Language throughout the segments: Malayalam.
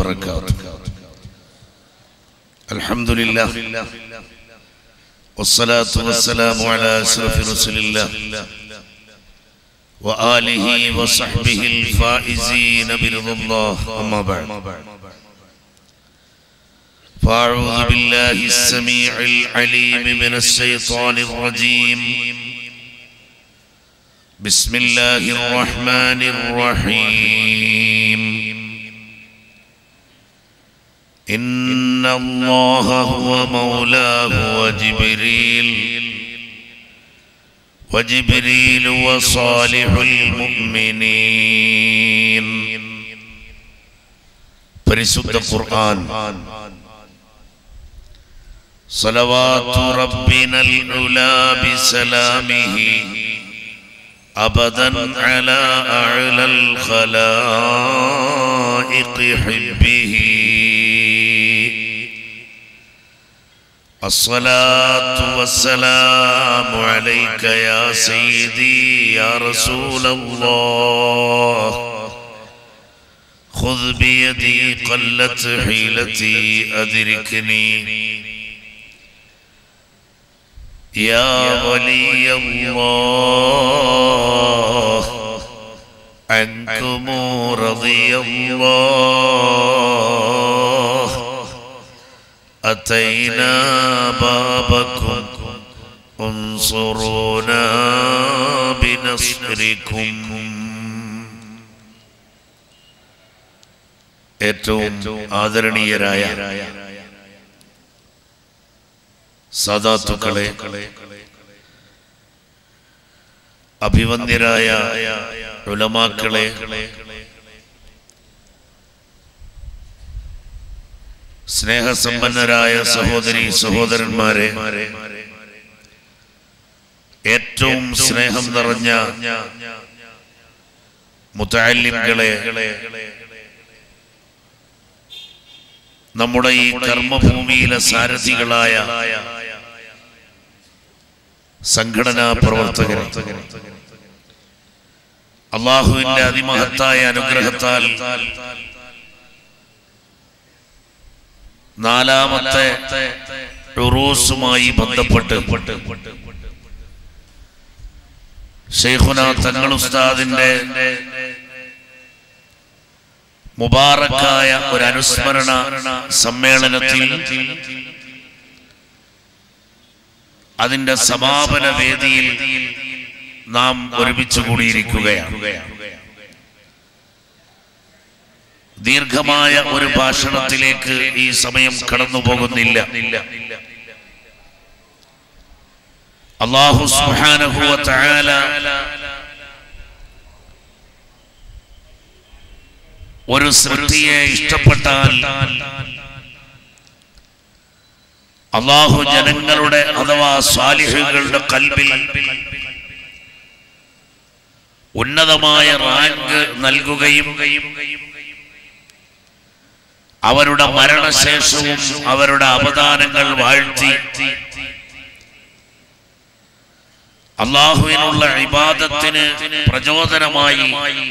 وبركاته الحمد لله والصلاة والسلام على أشرف رسل الله وآله وصحبه الفائزين برضا الله أما بعد فأعوذ بالله السميع العليم من الشيطان الرجيم بسم الله الرحمن الرحيم إن الله هو مولاه وجبريل وجبريل وصالح المؤمنين പരിശുദ്ധ ഖുർആൻ صلوات ربنا العلا بسلامه أبدا على أعلى الخلائق حبه الصلاة والسلام عليك يا سيدي يا رسول الله خذ بيدي قلت حيلتي أدركني يا ولي الله عنكم رضي الله أتينا بابكم انصرونا بنصركم ഏറ്റവും ആദരണീയരായ സദാത്തുക്കളെ അഭിവന്ദ്യരായ ഉലമാക്കളെ സ്നേഹസമ്പന്നരായ സഹോദരി സഹോദരന്മാരെ ഏറ്റവും സ്നേഹം നിറഞ്ഞ മുത്താലിംകളെ നമ്മുടെ ഈ കർമ്മഭൂമിയിലെ സാരഥികളായ സംഘടനാ പ്രവർത്തകർ അള്ളാഹുവിന്റെ അതിമഹത്തായ അനുഗ്രഹത്താൽ നാലാമത്തെ ഉറൂസുമായി ബന്ധപ്പെട്ട് ഷെയ്ഖുന തങ്ങൾ ഉസ്താദിന്റെ മുബാറക്കായ ഒരു അനുസ്മരണ സമ്മേളനത്തിൽ അതിന്റെ സമാപന വേദിയിൽ നാം ഒരുമിച്ച് കൂടിയിരിക്കുകയാണ് ദീർഘമായ ഒരു ഭാഷണത്തിലേക്ക് ഈ സമയം കടന്നു പോകുന്നില്ല അള്ളാഹു സുബ്ഹാനഹു വ തആല ഒരു സൃഷ്ടിയെ ഇഷ്ടപ്പെട്ടാൽ അള്ളാഹു ജനങ്ങളുടെ അഥവാ സ്വാലിഹുകളുടെ കൽബിൽ ഉന്നതമായ റാങ്ക് നൽകുകയും അവരുടെ മരണശേഷവും അവരുടെ അവദാനങ്ങൾ വാഴ്ത്തി അള്ളാഹുവിനുള്ള ഇബാദത്തിന് പ്രചോദനമായി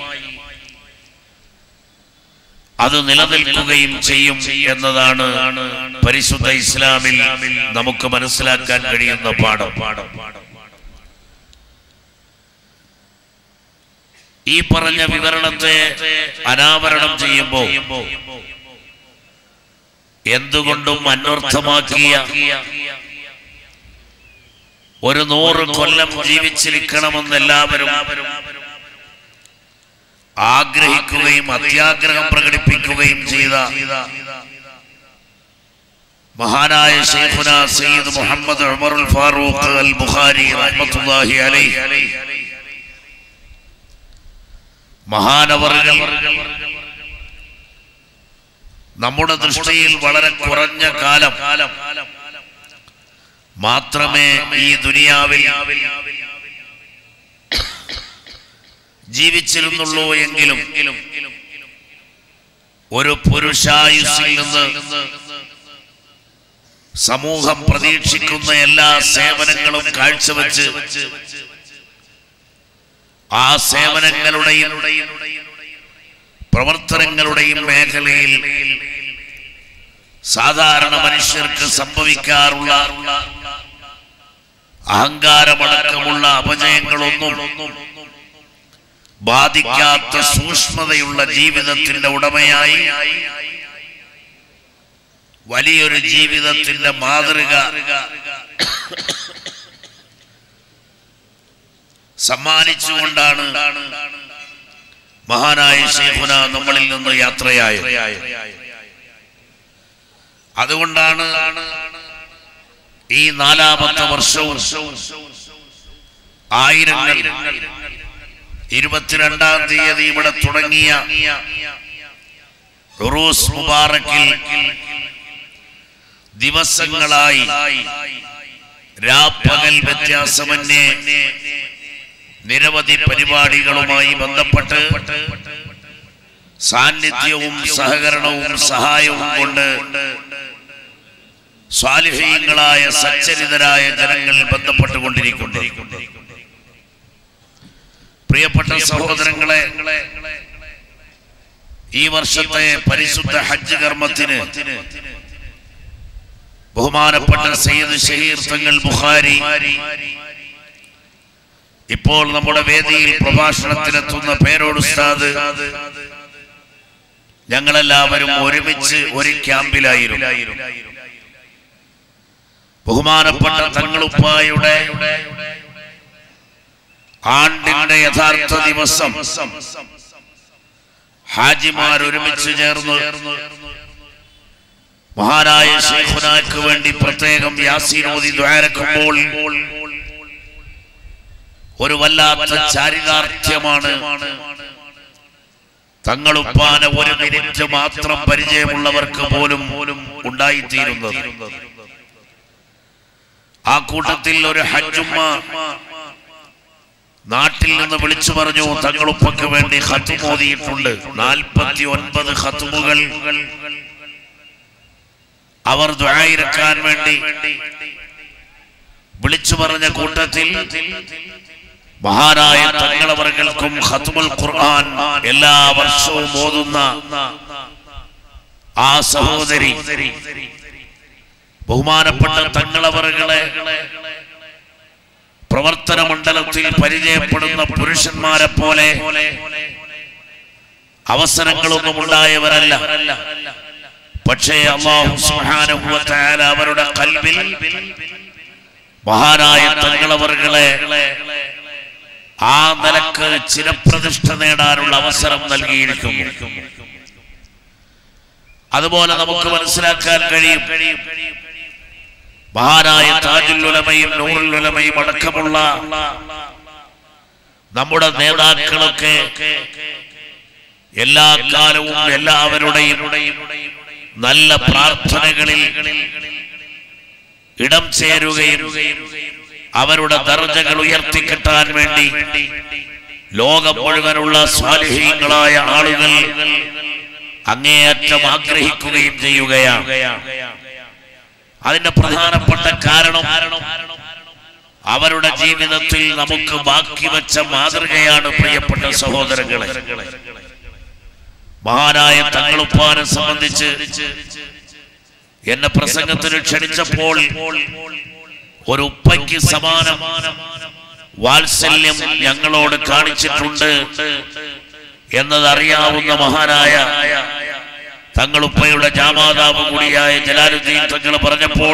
അത് നിലനിൽക്കുകയും ചെയ്യും എന്നതാണ് പരിശുദ്ധ ഇസ്ലാമിൽ നമുക്ക് മനസ്സിലാക്കാൻ കഴിയുന്ന പാഠം ഈ പറഞ്ഞ വിവരണത്തെ അനാവരണം ചെയ്യുമ്പോൾ എന്തുകൊണ്ടും അന്വർത്ഥമാക്കിയ ഒരു നൂറ് കൊല്ലം ജീവിച്ചിരിക്കണമെന്ന് എല്ലാവരും ആഗ്രഹിക്കുകയും അത്യാഗ്രഹം പ്രകടിപ്പിക്കുകയും ചെയ്ത മഹാനായ ഷെയ്ഖുന സയ്യിദ് മുഹമ്മദ് ഉമറുൽ ഫാറൂഖ് അൽ ബുഖാരി റഹ്മത്തുള്ളാഹി അലൈഹി മഹാനവറുകൾ നമ്മുടെ ദൃഷ്ടിയിൽ വളരെ കുറഞ്ഞ കാലം മാത്രമേ ഈ ദുനിയാവിൽ ജീവിച്ചിരുന്നുള്ളൂ എങ്കിലും ഒരു പുരുഷായുസിൽ നിന്ന് സമൂഹം പ്രതീക്ഷിക്കുന്ന എല്ലാ സേവനങ്ങളും കാഴ്ചവെച്ച് ആ സേവനങ്ങളുടെയും പ്രവർത്തനങ്ങളുടെയും മേഖലയിൽ സാധാരണ മനുഷ്യർക്ക് സംഭവിക്കാറുള്ള അഹങ്കാരമടക്കമുള്ള അപജയങ്ങളൊന്നും ബാധിക്കാത്ത സൂക്ഷ്മതയുള്ള ജീവിതത്തിന്റെ ഉടമയായി വലിയൊരു ജീവിതത്തിന്റെ മാതൃക സമ്മാനിച്ചുകൊണ്ടാണ് മഹാനായ ശേഖുന നമ്മളിൽ നിന്ന് യാത്രയായത് അതുകൊണ്ടാണ് ഈ നാലാമത്തെ വർഷവും ആയിരങ്ങൾ ഇരുപത്തിരണ്ടാം തീയതി ഇവിടെ തുടങ്ങിയ ഉറൂസ് മുബാറക്കിൽ ദിവസങ്ങളായി രാപ്പകൽ വ്യത്യാസമന്യേ നിരവധി പരിപാടികളുമായി ബന്ധപ്പെട്ട് സാന്നിധ്യവും സഹകരണവും സഹായവും കൊണ്ട് സ്വാലിഹീങ്ങളായ സച്ചരിതരായ ജനങ്ങൾ ബന്ധപ്പെട്ടുകൊണ്ടിരിക്കുന്നു പ്രിയപ്പെട്ട സഹോദരങ്ങളെ ഈ വർഷത്തെ പരിശുദ്ധ ഹജ്ജ് കർമ്മത്തിന് ബഹുമാനപ്പെട്ട സയ്യിദ് ഷഹീർ തങ്ങൾ ബുഖാരി ഇപ്പോൾ നമ്മുടെ വേദിയിൽ പ്രഭാഷണത്തിലെത്തുന്ന പേരോട് ഉസ്താദ് ഞങ്ങളെല്ലാവരും ഒരുമിച്ച് ഒരു ക്യാമ്പിലായിരുന്നു ബഹുമാനപ്പെട്ട തങ്ങളുപ്പായുടെ ആണ്ടിന്റെ യഥാർത്ഥ ദിവസം ഹാജിമാർ ഒരുമിച്ച് ചേർന്ന് മഹാനായ ശൈഖുനാക്ക് വേണ്ടി പ്രത്യേകം യാസീനോദി ദ്വാരക്കുമ്പോൾ ഒരു വല്ലാത്ത ചാരിതാർത്ഥ്യമാണ് തങ്ങളുപ്പാന ഒരു മിനിറ്റ് മാത്രം പരിചയമുള്ളവർക്ക് പോലും ഉണ്ടായിത്തീരുന്നത് ആ കൂട്ടത്തിൽ ഒരു ഹജ്ജുമ്മ നാട്ടിൽ നിന്ന് വിളിച്ചു പറഞ്ഞു തങ്ങളുപ്പക്ക് വേണ്ടി ഹത്തുമോദിയിട്ടുണ്ട് നാൽപ്പത്തി ഒൻപത് ഹത്തുമുകൾ അവർ ദ്വായിരക്കാൻ വേണ്ടി വിളിച്ചു പറഞ്ഞ കൂട്ടത്തിൽ മഹാനായ തങ്ങളവർകൾക്കും ഖത്മുൽ ഖുർആൻ എല്ലാ വർഷവും ഓതുന്ന ആ സഹോദരി ബഹുമാനപ്പെട്ട തങ്ങളവറുകളെ പ്രവർത്തന മണ്ഡലത്തിൽ പരിചയപ്പെടുന്ന പുരുഷന്മാരെ പോലെ അവസരങ്ങളൊന്നും ഉണ്ടായവരല്ല പക്ഷേ അള്ളാഹു സുബ്ഹാനഹു വ തആല അവരുടെ കൽവിൽ മഹാനായ തങ്ങളവറുകളെ ആ നിലക്ക് ചിരപ്രതിഷ്ഠ നേടാനുള്ള അവസരം നൽകിയിരിക്കുന്നു അതുപോലെ നമുക്ക് മനസ്സിലാക്കാൻ കഴിയും മഹാനായ താജുൽ ഉലമയും നൂറുൽ ഉലമയും അടക്കമുള്ള നമ്മുടെ നേതാക്കളൊക്കെ എല്ലാ കാലവും എല്ലാവരുടെയും നല്ല പ്രാർത്ഥനകളിൽ ഇടം ചേരുകയും അവരുടെ ദർജകൾ ഉയർത്തിക്കിട്ടാൻ വേണ്ടി ലോകം മുഴുവനുള്ള സ്വാലിഹീങ്ങളായ ആളുകൾ അങ്ങേയറ്റം ആഗ്രഹിക്കുകയും ചെയ്യുകയാണ് അതിന്റെ പ്രധാനപ്പെട്ട കാരണം അവരുടെ ജീവിതത്തിൽ നമുക്ക് ബാക്കി വെച്ച മാതൃകയാണ് പ്രിയപ്പെട്ട സഹോദരങ്ങളെ മഹാനായ തങ്ങളുപ്പാനെ സംബന്ധിച്ച് എന്നെ പ്രസംഗത്തിന് ക്ഷണിച്ചപ്പോൾ ഒരു ഉപ്പയ്ക്ക് സമാനം വാത്സല്യം ഞങ്ങളോട് കാണിച്ചിട്ടുണ്ട് എന്നതറിയാവുന്ന മഹാനായ തങ്ങളുപ്പയുടെ ജാമാതാവ് കൂടിയായ ജലാലുദ്ദീൻ തങ്ങൾ പറഞ്ഞപ്പോൾ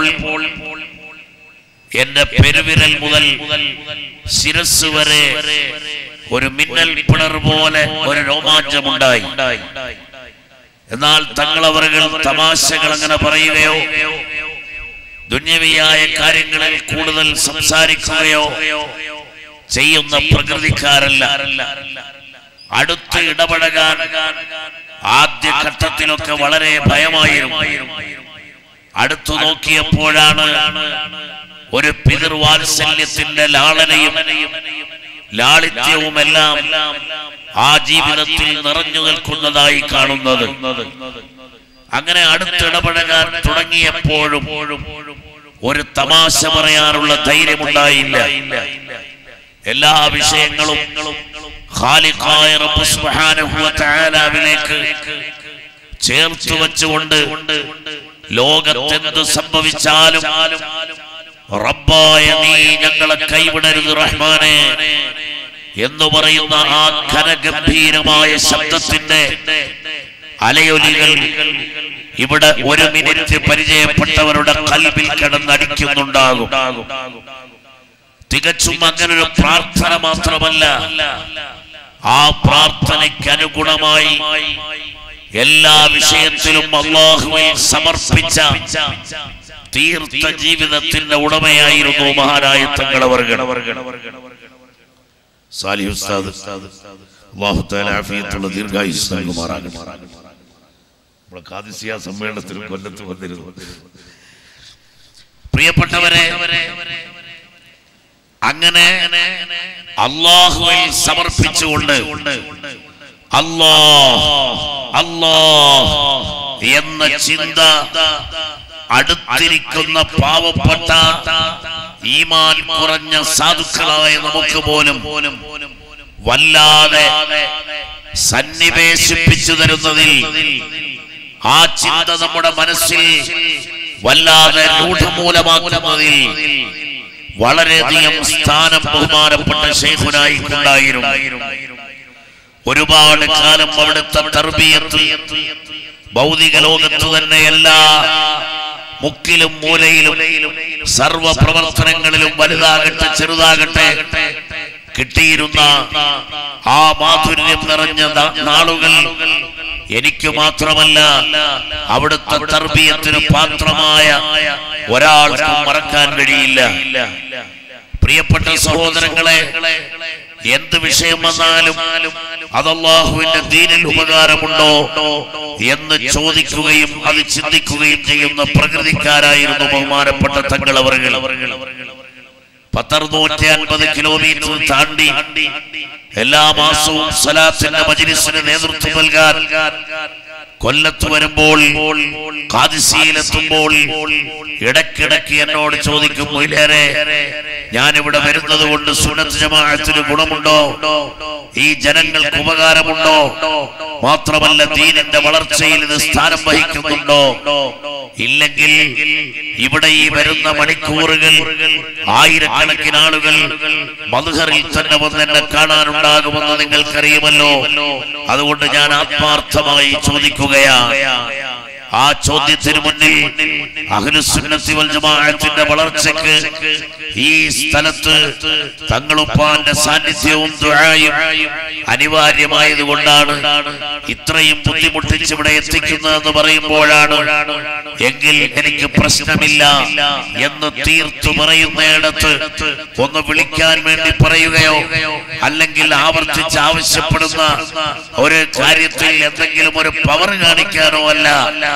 എന്റെ പെരുവിരൽ മുതൽ ശിരസ് വരെ ഒരു മിന്നൽ പിണർ പോലെ ഒരു രോമാഞ്ചമുണ്ടായി എന്നാൽ തങ്ങളവറുകൾ തമാശകൾ അങ്ങനെ പറയുകയോ ദുന്യവിയായ കാര്യങ്ങളിൽ കൂടുതൽ സംസാരിക്കുകയോ ചെയ്യുന്ന പ്രകൃതിക്കാരല്ല അടുത്ത് ഇടപഴകാൻ ആദ്യ ഘട്ടത്തിലൊക്കെ വളരെ ഭയമായിരുന്നു അടുത്തു നോക്കിയപ്പോഴാണ് ഒരു പിതൃവാത്സല്യത്തിന്റെ ലാളനയും ലാളിത്യവുമെല്ലാം ആ ജീവിതത്തിൽ നിറഞ്ഞു നിൽക്കുന്നതായി കാണുന്നത് അങ്ങനെ അടുത്തിടപഴകാൻ തുടങ്ങിയപ്പോഴും ഒരു തമാശ പറയാനുള്ള ധൈര്യമുണ്ടായില്ല എല്ലാ വിഷയങ്ങളും ഖാലിഖായ റബ്ബ് സുബ്ഹാനഹു വ തആലാവിലേക്ക് ചേർത്ത് വെച്ചുകൊണ്ട് ലോകത്തെന്ത് സംഭവിച്ചാലും റബ്ബായ നീ ഞങ്ങളെ കൈവിടരുത് റഹ്മാനെ എന്ന് പറയുന്ന ആ ഘനഗംഭീരമായ ശബ്ദത്തിന്റെ അലയൊലികൾ ഇവിടെ ഒരു മിനിറ്റ് പരിചയപ്പെട്ടവരുടെ കൽവിൽ കിടന്നടിക്കുന്നുണ്ടാകും തികച്ചും അങ്ങനൊരു പ്രാർത്ഥന മാത്രമല്ല ആ പ്രാർത്ഥനയ്ക്ക് അനുഗുണമായി എല്ലാ വിഷയത്തിലും അള്ളാഹുവിൽ സമർപ്പിച്ച തീർത്ത ജീവിതത്തിന്റെ ഉടമയായിരുന്നു മഹാനായ തങ്ങളവർഗ സാലിഹ് ഉസ്താദ് അള്ളാഹു തആല ആഫിയത്തുള്ള ദീർഘായുസ് നൽകുമാറാകട്ടെ നമ്മുടെ കാദിസിയ സമ്മേളനത്തിൽ കൊല്ലത്ത് വന്നിരുന്നു പ്രിയപ്പെട്ടവരെ അങ്ങനെ അള്ളാഹുവിൽ സമർപ്പിച്ചുകൊണ്ട് അല്ലാ അല്ലാ എന്ന ചിന്ത അടുത്തിരിക്കുന്ന പാവപ്പെട്ട ഈമാൻ കുറഞ്ഞ സാധുക്കളായ നമുക്ക് പോലും വല്ലാതെ സന്നിവേശിപ്പിച്ചു തരുന്നതിൽ ആ ചിന്ത നമ്മുടെ മനസ്സിൽ വല്ലാതെ രൂഢമൂലമാക്കുന്നതിൽ വളരെയധികം സ്ഥാനം ബഹുമാനപ്പെട്ട ശേഖുനായി ഉണ്ടായിരുന്നു ഒരുപാട് കാലം അവിടുത്തെ തർബീയത്ത് ഭൗതിക ലോകത്ത് തന്നെ എല്ലാ മുക്കിലും മൂലയിലും സർവ പ്രവർത്തനങ്ങളിലും വലുതാകട്ടെ ചെറുതാകട്ടെ കിട്ടിയിരുന്ന ആ മാധുര്യം നിറഞ്ഞ ന- നാളുകൾ എനിക്ക് മാത്രമല്ല അവിടുത്തെ തർബീയത്തിന് പാത്രമായ ഒരാൾക്കും മറക്കാൻ കഴിയില്ല പ്രിയപ്പെട്ട സഹോദരങ്ങളെ എന്ത് വിഷയം വന്നാലും അത് അള്ളാഹുവിന്റെ ദീനിൽ ഉപകാരമുണ്ടോ എന്ന് ചോദിക്കുകയും അത് ചിന്തിക്കുകയും ചെയ്യുന്ന പ്രകൃതിക്കാരായിരുന്നു ബഹുമാനപ്പെട്ട തങ്ങളവറുകൾ പത്തറുന്നൂറ്റി അൻപത് കിലോമീറ്റർ താണ്ടി എല്ലാ മാസവും സലാത്തിന്റെ മജിലിസിന് നേതൃത്വം നൽകാൻ കൊല്ലത്ത് വരുമ്പോൾ കാദിസിയിലെത്തുമ്പോൾ ഇടയ്ക്കിടയ്ക്ക് എന്നോട് ചോദിക്കും മൊയിലേറെ ഞാനിവിടെ വരുന്നത് കൊണ്ട് സുന്നത്ത് ജമാഅത്തിന് ഗുണമുണ്ടോ ഈ ജനങ്ങൾക്ക് ഉപകാരമുണ്ടോ മാത്രമല്ല ദീനിന്റെ വളർച്ചയിൽ ഇത് സ്ഥാനം വഹിക്കുന്നുണ്ടോ ഇല്ലെങ്കിൽ ഇവിടെ ഈ വരുന്ന മണിക്കൂറുകൾ ആയിരക്കണക്കിന് ആളുകൾ മധുഹറിൽ തന്നെ വന്ന് എന്നെ കാണാനുണ്ടാകുമെന്ന് നിങ്ങൾക്കറിയുമല്ലോ അതുകൊണ്ട് ഞാൻ ആത്മാർത്ഥമായി ചോദിക്കുകയാണ് ആ ചോദ്യത്തിന് മുന്നിൽ അഖിലുസുന്നത്തി വൽ ജമാഅത്തിന്റെ വളർച്ചയ്ക്ക് ഈ സ്ഥലത്ത് തങ്ങളുപ്പാന്റെ സാന്നിധ്യവും ദുആയും അനിവാര്യമായത് കൊണ്ടാണ് ഇത്രയും ബുദ്ധിമുട്ടിച്ച് ഇവിടെ എത്തിക്കുന്നതെന്ന് പറയുമ്പോഴാണ് എങ്കിൽ എനിക്ക് പ്രശ്നമില്ല എന്ന് തീർത്തു പറയുന്നിടത്ത് ഒന്ന് വിളിക്കാൻ വേണ്ടി പറയുകയോ അല്ലെങ്കിൽ ആവർത്തിച്ച് ആവശ്യപ്പെടുന്ന ഒരു കാര്യത്തിൽ എന്തെങ്കിലും ഒരു പവർ കാണിക്കാനോ അല്ല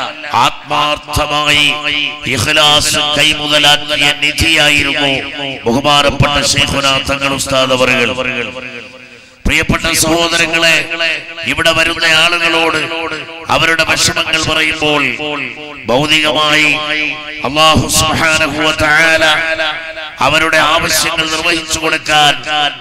ആത്മാർത്ഥമായി ഇഖ്ലാസ് കൈമുതലാക്കിയ നിധിയായിരുന്നു ബഹുമാനപ്പെട്ട ശൈഖുന തങ്ങൾ ഉസ്താദ് അവറുകൾ പ്രിയപ്പെട്ട സഹോദരങ്ങളെ ഇവിടെ വരുന്ന ആളുകളോട് അവരുടെ വിഷമങ്ങൾ പറയുമ്പോൾ ഭൗതികമായി അള്ളാഹു സുബ്ഹാനഹു വ തആല അവരുടെ ആവശ്യങ്ങൾ നിർവഹിച്ചു കൊടുക്കാൻ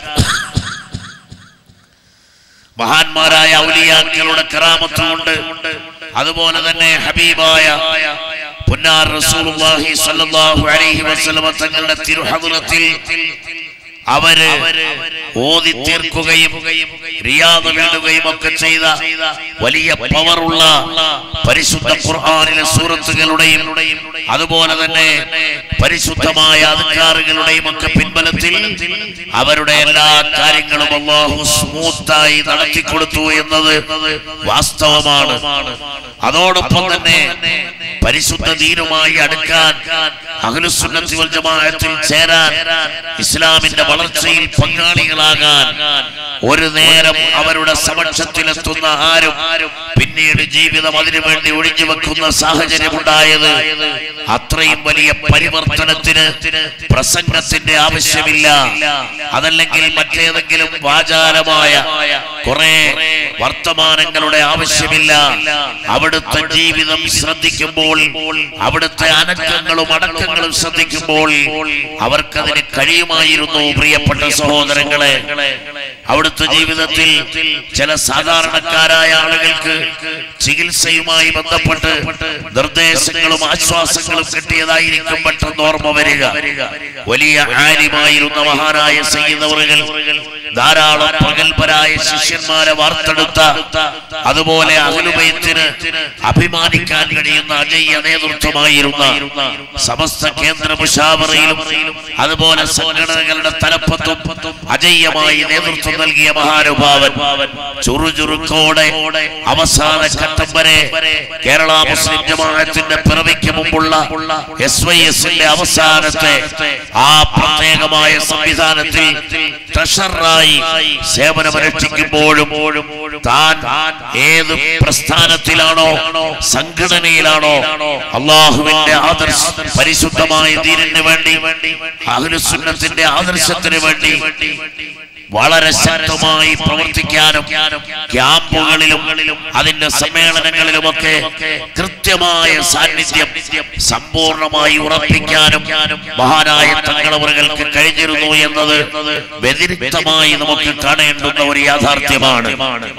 മഹാന്മാരായ ഔലിയാക്കളുടെ കറാമത്തുകൊണ്ട് അതുപോലെ തന്നെ ഹബീബായ പുന്നാർ റസൂലുള്ളാഹി സ്വല്ലല്ലാഹു അലൈഹി വസല്ലമ തങ്ങളുടെ തിരുഹദ്റത്തിൽ അവര് ഓതി തീർക്കുകയും റിയാദ് വീടുകയും ഒക്കെ ചെയ്ത വലിയ പവറുള്ള പരിശുദ്ധ ഖുർആനിലെ സൂറത്തുകളുടെയും അതുപോലെ തന്നെ പരിശുദ്ധമായ അധികാറുകളുടെയും ഒക്കെ പിൻബലത്തിൽ അവരുടെ എല്ലാ കാര്യങ്ങളും അള്ളാഹു സ്മൂത്തായി നടത്തിക്കൊടുത്തു എന്നത് വാസ്തവമാണ് അതോടൊപ്പം തന്നെ പരിശുദ്ധ ദീനുമായി അടുക്കാൻ അഖിലുസുന്നത്തി വൽ ജമാഅത്തിൽ ചേരാൻ ഇസ്ലാമിന്റെ വളർച്ചയിൽ പങ്കാളികളാകാൻ ഒരു നേരം അവരുടെ സമക്ഷത്തിലെത്തുന്ന ആരും പിന്നീട് ജീവിതം അതിനു വേണ്ടി ഒഴിഞ്ഞു വെക്കുന്ന സാഹചര്യമുണ്ടായത് അത്രയും വലിയ പരിവർത്തനത്തിന് പ്രസംഗത്തിന്റെ ആവശ്യമില്ല അതല്ലെങ്കിൽ മറ്റേതെങ്കിലും വാചാലമായ കുറെ വർത്തമാനങ്ങളുടെ ആവശ്യമില്ല അവിടുത്തെ ജീവിതം ശ്രദ്ധിക്കുമ്പോൾ അവിടുത്തെ അനക്കങ്ങളും അടക്കങ്ങളും ശ്രദ്ധിക്കുമ്പോൾ അവർക്കതിന് കഴിയുമായിരുന്നു പ്രിയപ്പെട്ട സഹോദരങ്ങളെ അവിടുത്തെ ജീവിതത്തിൽ ചില സാധാരണക്കാരായ ആളുകൾക്ക് ചികിത്സയുമായി ബന്ധപ്പെട്ട് നിർദ്ദേശ നിർദ്ദേശങ്ങളും ആശ്വാസങ്ങളും കിട്ടിയതായിരിക്കും പെട്ടെന്ന് ഓർമ്മ വരിക വലിയ ആലിമായിരുന്ന മഹാനായ സയ്യിദവറുകൾ ധാരാളം പ്രഗത്ഭരായ ശിഷ്യന്മാരെ വാർത്തെടുത്ത അതുപോലെ അഹലുബൈത്തിന് അഭിമാനിക്കാൻ കഴിയുന്ന അജയ്യ നേതൃത്വമായിരുന്ന സമസ്ത കേന്ദ്ര മുഷാവറയിലും അതുപോലെ സംഘടനകളുടെ തലപ്പത്തും അജയ്യമായി നേതൃത്വം നൽകിയ മഹാനുഭാവൻ ചുറുചുറുക്കോടെ അവസാന ഘട്ടം വരെ കേരള മുസ്ലിം ജമാഅത്തിന്റെ പിറവിക്ക് മുമ്പുള്ള എസ് വൈ എസിന്റെ അവസാനത്തെ ആ പ്രത്യേകമായ സംവിധാനത്തിൽ ട്രഷററായി സേവനമനുഷ്ഠിക്കുമ്പോഴും താൻ ഏത് പ്രസ്ഥാനത്തിലാണോ സംഘടനയിലാണോ അള്ളാഹുവിന്റെ ആദർശ പരിശുദ്ധമായ ദീനിന് വേണ്ടി അഹ്ലുസുന്നത്തിന്റെ ആദർശത്തിന് വേണ്ടി വളരെ ശക്തമായി പ്രവർത്തിക്കാനും ക്യാമ്പുകളിലും അതിന്റെ സമ്മേളനങ്ങളിലുമൊക്കെ കൃത്യമായ സാന്നിധ്യം സമ്പൂർണമായി ഉറപ്പിക്കാനും മഹാനായ തങ്ങളവറുകൾക്ക് കഴിഞ്ഞിരുന്നു എന്നത് വ്യതിരിക്തമായി നമുക്ക് കാണേണ്ടുന്ന ഒരു യാഥാർത്ഥ്യമാണ്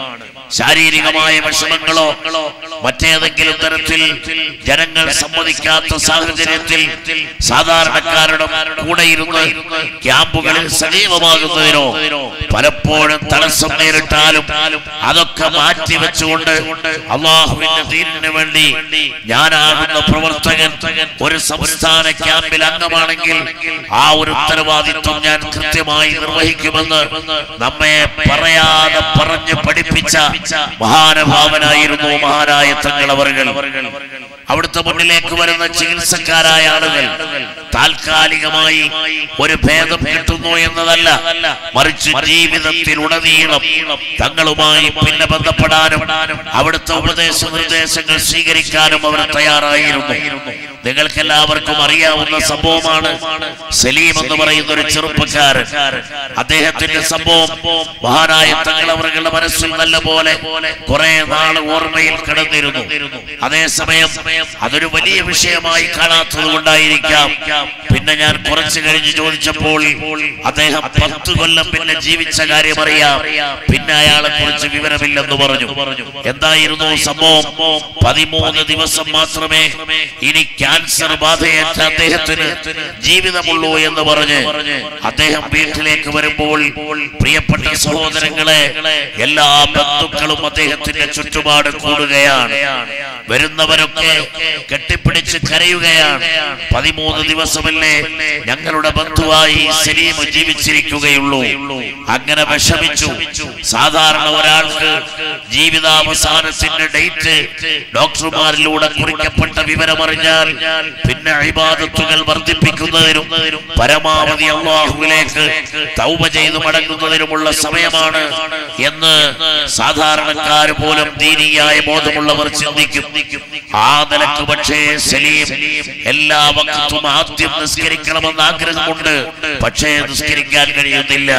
ശാരീരികമായ വിഷമങ്ങളോ മറ്റേതെങ്കിലും തരത്തിൽ ജനങ്ങൾ സമ്മതിക്കാത്ത സാഹചര്യത്തിൽ സാധാരണക്കാരുടെ കൂടെ ഇരുന്ന് ക്യാമ്പുകളിൽ സജീവമാകുന്നതിനോ പലപ്പോഴും തടസ്സം നേരിട്ടാലും അതൊക്കെ മാറ്റിവെച്ചുകൊണ്ട് അള്ളാഹുവിന്റെ ദീനിന് വേണ്ടി ഞാനാകുന്ന പ്രവർത്തകൻ ഒരു സംസ്ഥാന ക്യാമ്പിൽ അംഗമാണെങ്കിൽ ആ ഒരു ഉത്തരവാദിത്വം ഞാൻ കൃത്യമായി നിർവഹിക്കുമെന്ന് നമ്മെ പറയാതെ പറഞ്ഞ് പഠിപ്പിച്ച മഹാനുഭാവനായിരുന്നു മഹാനായ തങ്ങളവറുകൾ അവിടുത്തെ മുന്നിലേക്ക് വരുന്ന ചികിത്സക്കാരായ ആളുകൾ താൽക്കാലികമായി ഒരു ഭേദം കിട്ടുന്നു എന്നതല്ല മറിച്ച് ജീവിതത്തിൽ ഉടനീളം തങ്ങളുമായി പിന്നെ ബന്ധപ്പെടാനും അവിടുത്തെ ഉപദേശ നിർദ്ദേശങ്ങൾ സ്വീകരിക്കാനും അവർ തയ്യാറായിരുന്നു നിങ്ങൾക്ക് എല്ലാവർക്കും അറിയാവുന്ന സംഭവമാണ് സലീം എന്ന് പറയുന്ന ഒരു ചെറുപ്പക്കാരൻ അദ്ദേഹത്തിന്റെ സംഭവം മഹാനായ തങ്ങളവറുകളുടെ മനസ്സിൽ നല്ല പോലെ കുറെ നാൾ ഓർമ്മയിൽ കിടന്നിരുന്നു അതേസമയം അതൊരു വലിയ വിഷയമായി കാണാത്തത് കൊണ്ടായിരിക്കാം പിന്നെ ഞാൻ കുറച്ചു കഴിഞ്ഞ് ചോദിച്ചപ്പോൾ അദ്ദേഹം പത്ത് കൊല്ലം പിന്നെ ജീവിച്ച കാര്യം അറിയാം പിന്നെ അയാളെ കുറിച്ച് വിവരമില്ലെന്ന് പറഞ്ഞു എന്തായിരുന്നു സംഭവം പതിമൂന്ന് ദിവസം മാത്രമേ ഇനി ക്യാൻസർ ബാധയേറ്റ അദ്ദേഹത്തിന് ജീവിതമുള്ളൂ എന്ന് പറഞ്ഞ് അദ്ദേഹം വീട്ടിലേക്ക് വരുമ്പോൾ പ്രിയപ്പെട്ട സഹോദരങ്ങളെ എല്ലാ ബന്ധുക്കളും അദ്ദേഹത്തിന്റെ ചുറ്റുപാട് കൂടുകയാണ് വരുന്നവരൊക്കെ കെട്ടിപ്പിടിച്ച് കരയുകയാണ് പതിമൂന്ന് ദിവസമല്ലേ ഞങ്ങളുടെ ബന്ധുവായി സലീം ജീവിച്ചിരിക്കുകയുള്ളൂ അങ്ങനെ വിഷമിച്ചു സാധാരണ ഒരാൾക്ക് ജീവിതാവസാനത്തിന്റെ ഡേറ്റ് ഡോക്ടർമാരിലൂടെ കുറിക്കപ്പെട്ട വിവരമറിഞ്ഞാൽ പിന്നെ അഴിബാദത്തുകൾ വർദ്ധിപ്പിക്കുന്നതിനും പരമാവധി അള്ളാഹുവിലേക്ക് തൗബ ചെയ്തു മടങ്ങുന്നതിനുമുള്ള സമയമാണ് എന്ന് സാധാരണക്കാർ പോലും ദീനീയായ ബോധമുള്ളവർ ചിന്തിക്കും ആ നിലക്ക് പക്ഷേ സലീം എല്ലാ വക്തും ആദ്യം നിസ്കരിക്കണമെന്ന് ആഗ്രഹമുണ്ട് പക്ഷേ നിസ്കരിക്കാൻ കഴിയുന്നില്ല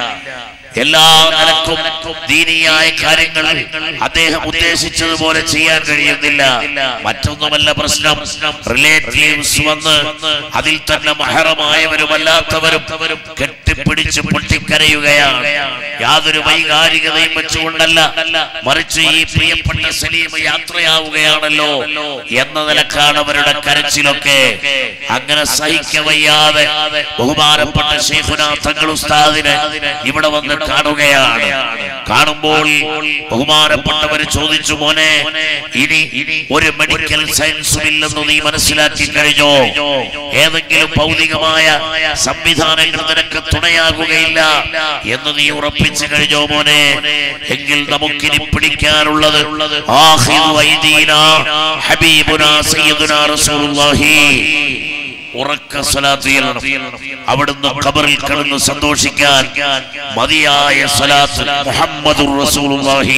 എല്ലാ നിലക്കും ദീനീയായ കാര്യങ്ങൾ അദ്ദേഹം ഉദ്ദേശിച്ചതുപോലെ ചെയ്യാൻ കഴിയുന്നില്ല മറ്റൊന്നുമല്ല പ്രശ്നം റിലേറ്റീവ്സ് വന്ന് അതിൽ തന്നെ മഹറമായവരും അല്ലാത്തവരും കെട്ടിപ്പിടിച്ച് പൊട്ടിക്കരയുകയാണ് യാതൊരു വൈകാരികതയും വെച്ചുകൊണ്ടല്ല മറിച്ച് ഈ പ്രിയപ്പെട്ട സലീം യാത്രയാവുകയാണല്ലോ എന്ന നിലക്കാണ് അവരുടെ കരച്ചിലൊക്കെ അങ്ങനെ സഹിക്കവയ്യാതെ ബഹുമാനപ്പെട്ട ശേഖുനാ തങ്ങൾ ഉസ്താദിനെ ഇവിടെ വന്ന് കാണുകയാണ് കാണുമ്പോൾ ബഹുമാനപ്പെട്ടവര് ചോദിച്ചു മോനെ ഇനി ഒരു മെഡിക്കൽ സയൻസും ഇല്ലെന്ന് നീ മനസ്സിലാക്കി കഴിഞ്ഞോ ഏതെങ്കിലും ഭൗതികമായ സംവിധാനങ്ങൾ നിനക്ക് തുണയാകുകയില്ല എന്ന് നീ ഉറപ്പിച്ചു കഴിഞ്ഞോ മോനെ എങ്കിൽ നമുക്കിനി പിടിക്കാനുള്ളത് ആഖിറു ഐദീനാ ഹബീബുനാ സയ്യിദുനാ റസൂലുള്ളാഹി ഉറക്ക സ്വലാത്ത് ചെല്ലണം അവിടുന്ന് ഖബറിൽ കിടന്ന് സന്തോഷിക്കാൻ മതിയായ സ്വലാത്ത് മുഹമ്മദുർ റസൂലുള്ളാഹി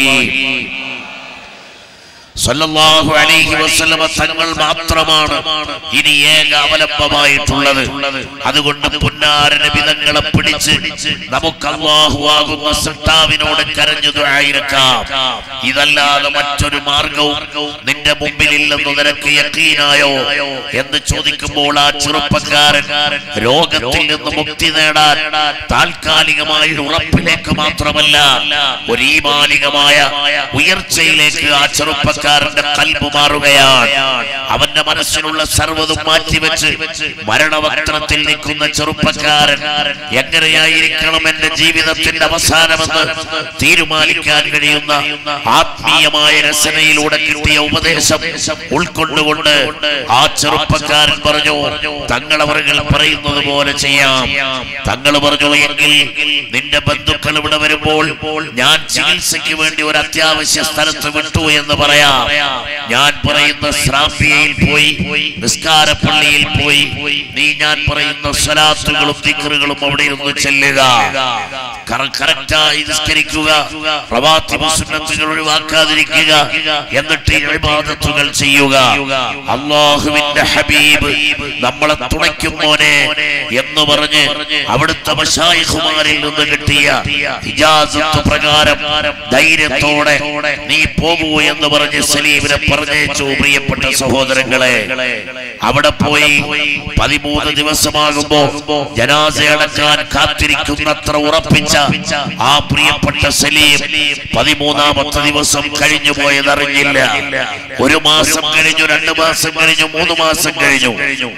സല്ലല്ലാഹു അലൈഹി വസല്ലമ തങ്ങൾ മാത്രമാണ് ഇനി ഏക അവലംബമായിട്ടുള്ളത് അതുകൊണ്ട് പുന്നാര നബിതങ്ങളെ പിടിച്ച് നമുക്ക് അള്ളാഹുവാകുന്ന സൃഷ്ടാവിനോട് കരഞ്ഞു ദുആയിരക്കാം ഇതല്ലാതെ മറ്റൊരു മാർഗവും നിന്റെ മുമ്പിലില്ലെന്ന് നിനക്ക് യക്കീനായോ എന്ന് ചോദിക്കുമ്പോൾ ആ ചെറുപ്പക്കാരൻ രോഗത്തിൽ നിന്ന് മുക്തി നേടാൻ താൽക്കാലികമായ ഒരു ഉറപ്പിലേക്ക് മാത്രമല്ല ഒരു ഈമാനികമായ ഉയർച്ചയിലേക്ക് ആ ചെറുപ്പക്കാരന്റെ കൽബ് മാറുകയാണ് അവന്റെ മനസ്സിലുള്ള സർവ്വതും മാറ്റിവെച്ച് മരണവക്രത്തിൽ നിൽക്കുന്ന ചെറുപ്പക്കാരൻ എങ്ങനെയായിരിക്കണം എന്റെ ജീവിതത്തിന്റെ അവസാനമെന്ന് തീരുമാനിക്കാൻ കഴിയുന്ന ആത്മീയമായ രചനയിലൂടെ കിട്ടിയ ഉപദേശം ഉൾക്കൊണ്ടുകൊണ്ട് ആ ചെറുപ്പക്കാരൻ പറഞ്ഞു തങ്ങളവറുകൾ പറയുന്നത് പോലെ ചെയ്യാം തങ്ങൾ പറഞ്ഞു എങ്കിൽ നിന്റെ ബന്ധുക്കൾ ഇവിടെ വരുമ്പോൾ ഞാൻ ചികിത്സയ്ക്ക് വേണ്ടി ഒരു അത്യാവശ്യ സ്ഥലത്ത് വിട്ടു എന്ന് പറയാം ഞാൻ പറയുന്ന ശ്രാമ്പിയയിൽ പോയി നിസ്കാരപ്പള്ളിയിൽ പോയി നീ ഞാൻ പറയുന്ന സ്വലാത്തുകളും ദിക്കറുകളും അവിടെ ഇരുന്ന് ചെല്ലുക കറ- കറക്റ്റായി നിസ്കരിക്കുക പ്രവാത്തിബ് സുന്നത്തുകൾ ഒഴിവാക്കാതിരിക്കുക എന്നിട്ട് ഈ ഇബാദത്തുകൾ ചെയ്യുക അള്ളാഹുവിന്റെ ഹബീബ് നമ്മളെ തുണയ്ക്കും മോനെ എന്ന് പറഞ്ഞ് അവിടുത്തെ മശായിഖുമാരിൽ നിന്ന് കിട്ടിയ ഇജാസത്ത് പ്രകാരം ധൈര്യത്തോടെ നീ പോകൂ എന്ന് പറഞ്ഞ് സലീമിനെ പറഞ്ഞേച്ചു പ്രിയപ്പെട്ട സഹോദരങ്ങളെ അവിടെ പോയി പതിമൂന്ന് ദിവസമാകുമ്പോ ജനാസയടക്കാൻ കാത്തിരിക്കുന്നത്ര ഉറപ്പിച്ച ആ പ്രിയപ്പെട്ട സലീം പതിമൂന്നാമത്തെ ദിവസം കഴിഞ്ഞു പോയതറിഞ്ഞില്ല ഒരു മാസം കഴിഞ്ഞു രണ്ടു മാസം കഴിഞ്ഞു മൂന്ന് മാസം കഴിഞ്ഞു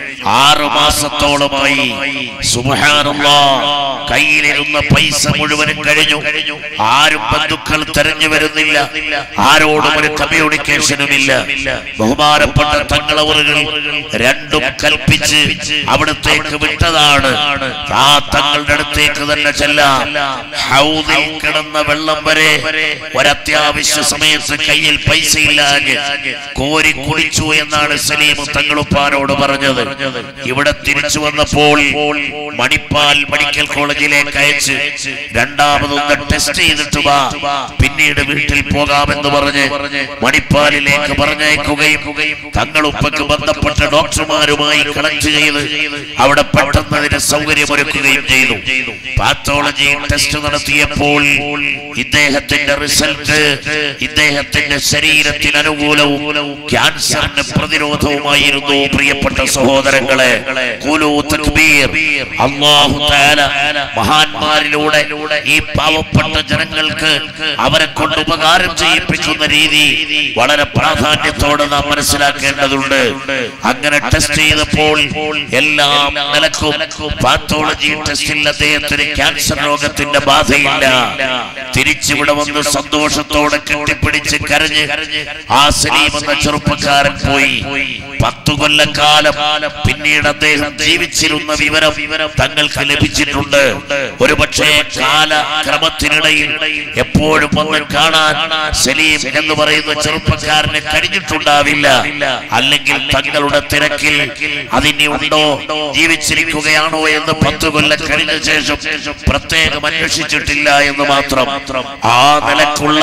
ആറ് മാസത്തോളമായി സുബ്ഹാനല്ലാ കയ്യിലിരുന്ന പൈസ മുഴുവനും കഴിഞ്ഞു ആരും ബന്ധുക്കൾ തെരഞ്ഞു വരുന്നില്ല ആരോടും ഒരു കമ്മ്യൂണിക്കേഷനും ഇല്ല ബഹുമാനപ്പെട്ട തങ്ങളവറുകൾ രണ്ടും കൽപ്പിച്ച് അവിടത്തേക്ക് വിട്ടതാണ് ആ തങ്ങളുടെ അടുത്തേക്ക് തന്നെ ചെല്ലാം ഹൗദിൽ കിടന്ന വെള്ളം വരെ ഒരത്യാവശ്യ സമയത്ത് കയ്യിൽ പൈസ ഇല്ലാഞ്ഞ് കോരി കുടിച്ചു എന്നാണ് സലീം തങ്ങളുപ്പാനോട് പറഞ്ഞത് ഇവിടെ തിരിച്ചു വന്നപ്പോൾ മണിപ്പാൽ മെഡിക്കൽ കോളേജിലേക്ക് അയച്ച് രണ്ടാമതൊന്ന് ടെസ്റ്റ് ചെയ്തിട്ട് വാ പിന്നീട് വീട്ടിൽ പോകാമെന്ന് പറഞ്ഞ് മണിപ്പാലിലേക്ക് പറഞ്ഞയക്കുകയും തങ്ങളുപ്പക്ക് ബന്ധപ്പെട്ട ഡോക്ടർമാരുമായി കണക്ട് ചെയ്ത് അവിടെ പെട്ടെന്നതിന് സൗകര്യമൊരുക്കുകയും ചെയ്തു പാത്തോളജി ടെസ്റ്റ് നടത്തിയപ്പോൾ ഇദ്ദേഹത്തിന്റെ റിസൾട്ട് ഇദ്ദേഹത്തിന്റെ ശരീരത്തിന് അനുകൂലവും ക്യാൻസറിന് പ്രതിരോധവുമായിരുന്നു പ്രിയപ്പെട്ട സഹോദരങ്ങളെ ഖുലൂ തക്ബീർ അല്ലാഹു തആല മഹാന്മാരിലൂടെ ഈ പാവപ്പെട്ട ജനങ്ങൾക്ക് അവരെ കൊണ്ട് ഉപകാരം ചെയ്യിപ്പിക്കുന്ന രീതി വളരെ പ്രാധാന്യത്തോടെ നാം മനസ്സിലാക്കേണ്ടതുണ്ട് അങ്ങനെ ടെസ്റ്റ് ചെയ്തപ്പോൾ എല്ലാം നിലക്കും പാത്തോളജി ടെസ്റ്റിൽ അദ്ദേഹത്തിന് ക്യാൻസർ രോഗത്തിന്റെ ബാധയില്ല തിരിച്ചിവിടെ വന്ന് സന്തോഷത്തോടെ കെട്ടിപ്പിടിച്ച് കരഞ്ഞ് ആ സലീം എന്ന ചെറുപ്പക്കാരൻ പോയി പത്തു കൊല്ലക്കാലം പിന്നീട് അദ്ദേഹം ജീവിച്ചിരുന്ന വിവരം തങ്ങൾക്ക് ലഭിച്ചിട്ടുണ്ട് ഒരുപക്ഷേ കാലക്രമത്തിനിടയിൽ എപ്പോഴും വന്ന് കാണാൻ സലീം എന്ന് പറയുന്ന ചെറുപ്പക്കാരന് കഴിഞ്ഞിട്ടുണ്ടാവില്ല അല്ലെങ്കിൽ തങ്ങളുടെ തിരക്കിൽ അതിനി ഉണ്ടോ ജീവിച്ചിരിക്കുകയാണോ എന്ന് പത്തു കൊല്ലം കഴിഞ്ഞ ശേഷം പ്രത്യേകം അന്വേഷിച്ചിട്ടില്ല എന്ന് മാത്രം ആ നിലക്കുള്ള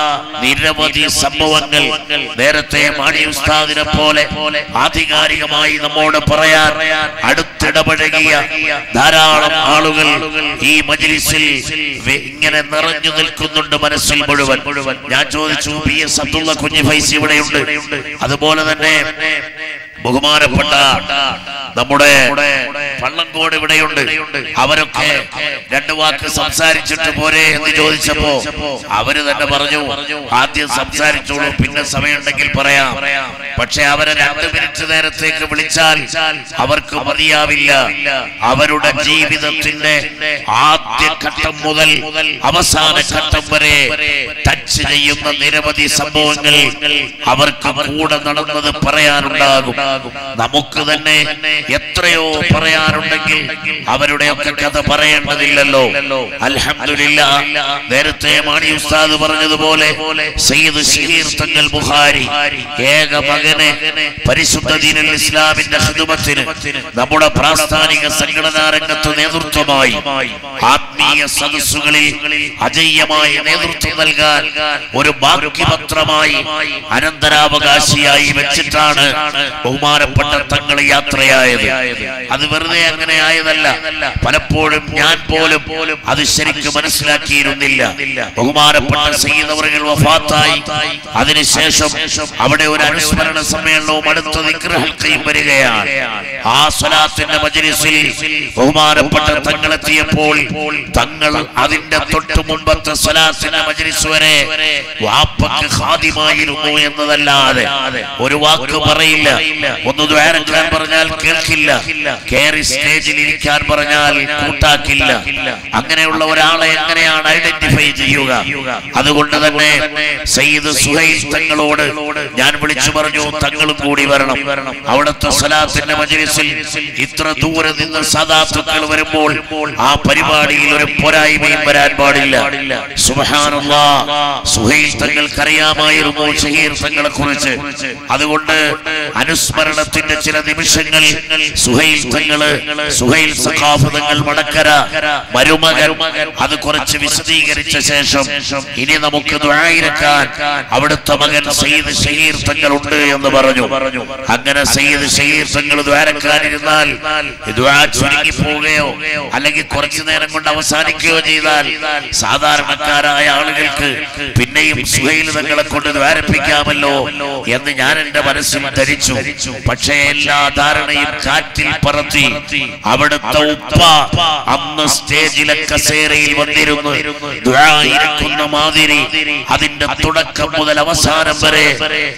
നിരവധി സംഭവങ്ങൾ നേരത്തെ മാണി ഉസ്താദിനെ പോലെ ആധികാരികമായി നമ്മോട് പറയാൻ അടുത്തിടപഴകിയ ധാരാളം ആളുകൾ ഈ മജ്ലിസിൽ വെ- ഇങ്ങനെ നിറഞ്ഞു നിൽക്കുന്നുണ്ട് മനസ്സിൽ മുഴുവൻ ഞാൻ ചോദിച്ചു പി എസ് അബ്ദുള്ള കുഞ്ഞി ഫൈസി ഇവിടെയുണ്ട് അതുപോലെ തന്നെ ബഹുമാനപ്പെട്ട നമ്മുടെ പള്ളങ്കോട് ഇവിടെയുണ്ട് അവരൊക്കെ രണ്ടു വാക്ക് സംസാരിച്ചിട്ട് പോരെ എന്ന് ചോദിച്ചപ്പോ അവര് തന്നെ പറഞ്ഞു ആദ്യം സംസാരിച്ചോളൂ പിന്നെ സമയമുണ്ടെങ്കിൽ പറയാം പക്ഷെ അവരെ രണ്ട് മിനിറ്റ് നേരത്തേക്ക് വിളിച്ചാൽ അവർക്ക് മതിയാവില്ല അവരുടെ ജീവിതത്തിന്റെ ആദ്യ ഘട്ടം മുതൽ അവസാന ഘട്ടം വരെ ടച്ച് ചെയ്യുന്ന നിരവധി സംഭവങ്ങൾ അവർക്ക് കൂടെ നടന്നത് പറയാനുണ്ടാകും നമുക്ക് തന്നെ എത്രയോ പറയാനുണ്ടെങ്കിൽ അവരുടെയൊക്കെ കഥ പറയേണ്ടതില്ലല്ലോ അൽഹംദുലില്ല നേരത്തെ മാണി ഉസ്താദ് പറഞ്ഞതുപോലെ സയ്യിദ് ഷഹീർ തങ്ങൾ ബുഖാരി ഏക മകനെ പരിശുദ്ധ ദീനുൽ ഇസ്ലാമിന്റെ ഹിദുമത്തിന് നമ്മുടെ പ്രാസ്ഥാനിക സംഘടനാ രംഗത്ത് നേതൃത്വമായി ആത്മീയ സദസ്സുകളിൽ അജയ്യമായ നേതൃത്വം നൽകാൻ ഒരു ബാക്കിപത്രമായി അനന്തരാവകാശിയായി വെച്ചിട്ടാണ് ബഹുമാനപ്പെട്ട തങ്ങൾ യാത്രയായത് അത് വെറുതെ വെറുതെ അങ്ങനെ ആയതല്ല പലപ്പോഴും ഞാൻ പോലും അത് ശരിക്കും മനസ്സിലാക്കിയിരുന്നില്ല ബഹുമാനപ്പെട്ട സയ്യിദവറുകൾ വഫാത്തായി അതിനുശേഷം അവിടെ ഒരു അനുസ്മരണ സമ്മേളനവും അടുത്ത നിഗ്രഹൽക്കയും വരികയാണ് ആ സ്വലാത്തിന്റെ മജ്ലിസിൽ ബഹുമാനപ്പെട്ട തങ്ങളെത്തിയപ്പോൾ തങ്ങൾ അതിന്റെ തൊട്ടു മുമ്പത്തെ സ്വലാത്തിന്റെ മജ്ലിസ് വരെ വാപ്പക്ക് ഖാദിമായിരുന്നു എന്നതല്ലാതെ ഒരു വാക്ക് പറയില്ല ഒന്ന് ദ്വാരക്കാൻ പറഞ്ഞാൽ കേൾക്കില്ല കയറി സ്റ്റേജിൽ ഇരിക്കാൻ പറഞ്ഞാൽ കൂട്ടാക്കില്ല അങ്ങനെയുള്ള ഒരാളെ എങ്ങനെയാണ് ഐഡന്റിഫൈ ചെയ്യുക അതുകൊണ്ട് തന്നെ സയ്യിദ് സുഹൈൽ തങ്ങളോട് ഞാൻ വിളിച്ചു പറഞ്ഞു തങ്ങളും കൂടി വരണം അവിടുത്തെ സലാത്തിന്റെ മജ്ലിസിൽ ഇത്ര ദൂരെ നിന്ന് സദാത്തുക്കൾ വരുമ്പോൾ ആ പരിപാടിയിൽ ഒരു പോരായ്മയും വരാൻ പാടില്ല സുബ്ഹാനല്ലാ സുഹൈൽ തങ്ങൾക്കറിയാമായിരുന്നു ഷഹീർ തങ്ങളെ കുറിച്ച് അതുകൊണ്ട് അനുസ്മരണത്തിന്റെ ചില നിമിഷങ്ങൾ സുഹൈൽ തങ്ങള് സുഹൈൽ സഖാഫ് തങ്ങൾ മടക്കര മരുമകൻ അത് കുറച്ച് വിശദീകരിച്ച ശേഷം ഇനി നമുക്ക് ദ്വായിരക്കാൻ അവിടുത്തെ മകൻ സയ്യിദ് ഷഹീർ തങ്ങളുണ്ട് എന്ന് പറഞ്ഞു അങ്ങനെ സയ്യിദ് ഷഹീർ തങ്ങൾ ദ്വാരക്കാനിരുന്നാൽ ദ്വാ ചുരുങ്ങി പോവുകയോ അല്ലെങ്കിൽ കുറച്ചു നേരം കൊണ്ട് അവസാനിക്കുകയോ ചെയ്താൽ സാധാരണക്കാരായ ആളുകൾക്ക് പിന്നെയും സുഹൈൽ തങ്ങളെ കൊണ്ട് ദ്വാരപ്പിക്കാമല്ലോ എന്ന് ഞാൻ എന്റെ മനസ്സിൽ ധരിച്ചു പക്ഷേ എല്ലാ ധാരണയും കാറ്റിൽ പറത്തി അവിടുത്തെ ഉപ്പ അന്ന് സ്റ്റേജിലെ കസേരയിൽ വന്നിരുന്നു ദ്വായിരിക്കുന്ന മാതിരി അതിന്റെ തുടക്കം മുതൽ അവസാനം വരെ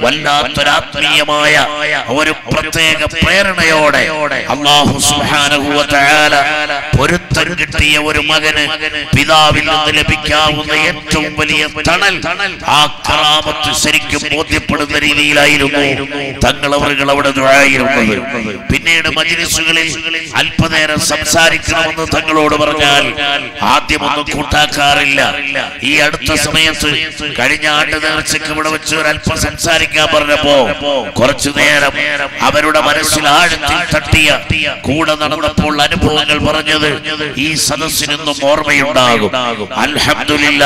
വല്ലാത്തൊരാത്മീയമായ ഒരു പ്രത്യേക പ്രേരണയോടെ അള്ളാഹു സുബ്ഹാനഹു വ തആല പൊരുത്തം കിട്ടിയ ഒരു മകന് പിതാവിൽ നിന്ന് ലഭിക്കാവുന്ന ഏറ്റവും വലിയ തണൽ ആ കറാമത്ത് ശരിക്കും ബോധ്യപ്പെടുന്ന രീതിയിലായിരുന്നു തങ്ങളവറുകൾ അവിടെ ദുആയിരുന്നത് പിന്നീട് മജ്ലിസുകളിൽ അല്പനേരം സംസാരിക്കണമെന്ന് തങ്ങളോട് പറഞ്ഞാൽ ആദ്യമൊന്നും കൂട്ടാക്കാറില്ല ഈ അടുത്ത സമയത്ത് കഴിഞ്ഞ ആണ്ട് നേർച്ചയ്ക്ക് ഇവിടെ വെച്ച് ഒരല്പം സംസാരിക്കാൻ പറഞ്ഞപ്പോ കുറച്ചു നേരം അവരുടെ മനസ്സിൽ ആഴത്തിൽ തട്ടിയ കൂടെ നടന്നപ്പോൾ അനുഭവങ്ങൾ പറഞ്ഞത് ഈ സദസ്സിനൊന്നും ഓർമ്മയുണ്ടാകും അൽഹംദുലില്ല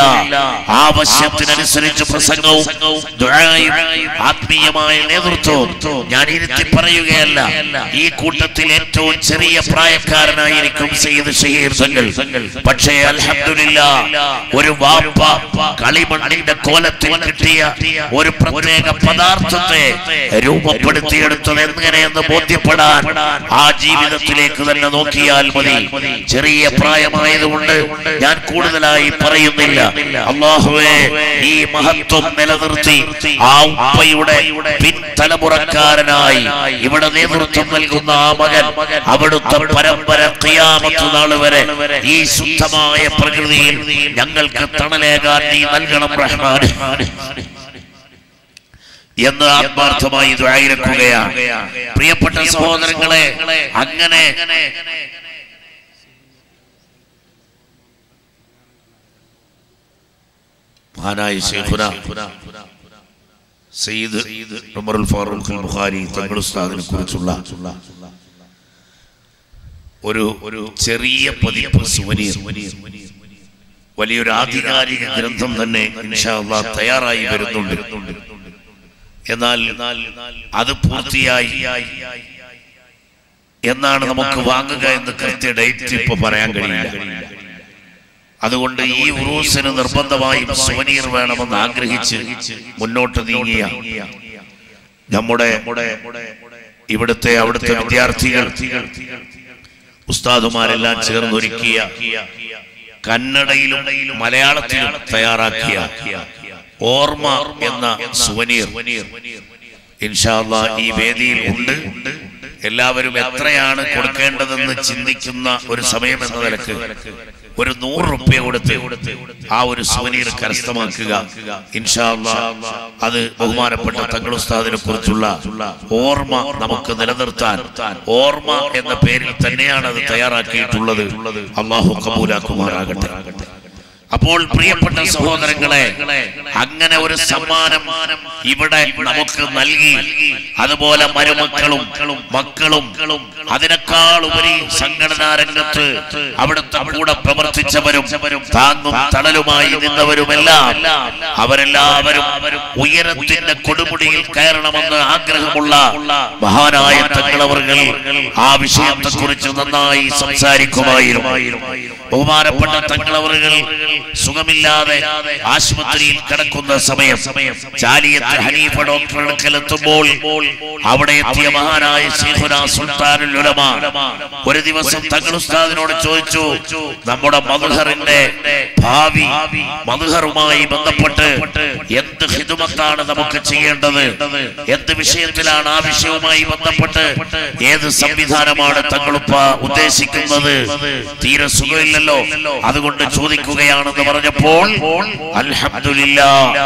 ആവശ്യത്തിനനുസരിച്ച് പ്രസംഗവും ദുആയും ആത്മീയമായ നേതൃത്വവും ഞാൻ ഇരുത്തി പറയുകയല്ല ഈ കൂട്ടത്തിൽ ഏറ്റവും ചെറിയ പ്രായക്കാരനായിരിക്കും സയ്യിദ് ഷഹീർ തങ്ങൾ പക്ഷേ അൽഹംദുലില്ല ഒരു വാപ്പ കളിമണ്ണിന്റെ കോലത്തിൽ കിട്ടിയ ഒരു പ്രത്യേക പദാർത്ഥത്തെ രൂപപ്പെടുത്തിയെടുത്തത് എങ്ങനെയെന്ന് ബോധ്യപ്പെടാൻ ആ ജീവിതത്തിലേക്ക് തന്നെ നോക്കിയാൽ മതി ചെറിയ പ്രായമായതുകൊണ്ട് ഞാൻ കൂടുതലായി പറയുന്നില്ല അള്ളാഹുവെ ഈ മഹത്വം നിലനിർത്തി ആ ഉപ്പയുടെ പിൻതലമുറക്കാരനായി ഇവിടെ നേതൃത്വം നൽകുന്ന ആ മകൻ അവിടുത്തെ പരമ്പര ഖിയാമത്ത് നാൾ വരെ ഈ ശുദ്ധമായ പ്രകൃതിയിൽ ഞങ്ങൾക്ക് തണലേകാൻ നീ നൽകണം റഹ്മാൻ എന്ന് ആത്മാർത്ഥമായി ദ്വായിരക്കുകയാണ് പ്രിയപ്പെട്ട സഹോദരങ്ങളെ അങ്ങനെ മഹാനായ ശൈഖുന സയ്യിദ് ഉമറുൽ ഫാറൂഖ് അൽ ബുഖാരി തങ്ങൾ ഉസ്താദിനെ കുറിച്ചുള്ള ഒരു ഒരു ചെറിയ പതിപ്പ് സുവനീർ വലിയൊരു ആധികാരിക ഗ്രന്ഥം തന്നെ ഇൻഷാ അല്ലാഹ് തയ്യാറായി വരുന്നുണ്ട് എന്നാൽ അത് പൂർത്തിയായി എന്നാണ് നമുക്ക് വാങ്ങുക എന്ന് കൃത്യ ഡേറ്റ് ഇപ്പൊ പറയാൻ കഴിയില്ല അതുകൊണ്ട് ഈ ഉറൂസിന് നിർബന്ധമായും സുവനീർ വേണമെന്ന് ആഗ്രഹിച്ച് മുന്നോട്ട് നീങ്ങിയ നമ്മുടെ ഇവിടുത്തെ അവിടുത്തെ വിദ്യാർത്ഥികൾ ഉസ്താദുമാരെല്ലാം ചേർന്നൊരുക്കിയ കന്നഡയിലും മലയാളത്തിലും തയ്യാറാക്കിയ ഓർമ്മ എന്ന സുവനീർ ഇൻഷാല്ല ഈ വേദിയിൽ ഉണ്ട് എല്ലാവരും എത്രയാണ് കൊടുക്കേണ്ടതെന്ന് ചിന്തിക്കുന്ന ഒരു സമയം എന്ന നിലക്ക് ഒരു നൂറ് റുപ്യ കൊടുത്ത് ആ ഒരു സുവനീർ കരസ്ഥമാക്കുക ഇൻഷാല്ല അത് ബഹുമാനപ്പെട്ട തങ്ങൾ ഉസ്താദിനെ കുറിച്ചുള്ള ഓർമ്മ നമുക്ക് നിലനിർത്താൻ ഓർമ്മ എന്ന പേരിൽ തന്നെയാണ് അത് തയ്യാറാക്കിയിട്ടുള്ളത് അള്ളാഹു കബൂലാക്കുമാറാകട്ടെ അപ്പോൾ പ്രിയപ്പെട്ട സഹോദരങ്ങളെ അങ്ങനെ ഒരു സമ്മാനം ഇവിടെ നമുക്ക് നൽകി അതുപോലെ മരുമക്കളും മക്കളും അതിനേക്കാൾ ഉപരി സംഘടനാ രംഗത്ത് അവിടുത്തെ കൂടെ പ്രവർത്തിച്ചവരും താങ്ങും തണലുമായി നിന്നവരുമെല്ലാം അവരെല്ലാവരും ഉയരത്തിന്റെ കൊടുമുടിയിൽ കയറണമെന്ന് ആഗ്രഹമുള്ള മഹാനായ തങ്ങളവർകൾ ആ വിഷയത്തെ കുറിച്ച് നന്നായി സംസാരിക്കുമായിരുന്നു ബഹുമാനപ്പെട്ട തങ്ങളവറുകൾ സുഖമില്ലാതെ ആശുപത്രിയിൽ കിടക്കുന്ന സമയം ചാലിയത്ത് ഹനീഫ ഡോക്ടർ അടുക്കലെത്തുമ്പോൾ അവിടെ എത്തിയ മഹാനായ ശൈഖുന സുൽത്താനുൽ ഉലമ ഒരു ദിവസം തങ്ങൾ ഉസ്താദിനോട് ചോദിച്ചു നമ്മുടെ മധുഹറിന്റെ ഭാവി മധുഹറുമായി ബന്ധപ്പെട്ട് എന്ത് ഹിതുമത്താണ് നമുക്ക് ചെയ്യേണ്ടത് എന്ത് വിഷയത്തിലാണ് ആ വിഷയവുമായി ബന്ധപ്പെട്ട് ഏത് സംവിധാനമാണ് തങ്ങളുപ്പ ഉദ്ദേശിക്കുന്നത് തീരെ സുഖമില്ലല്ലോ അതുകൊണ്ട് ചോദിക്കുകയാണെന്ന് പറഞ്ഞപ്പോൾ അൽഹംദുലില്ലാ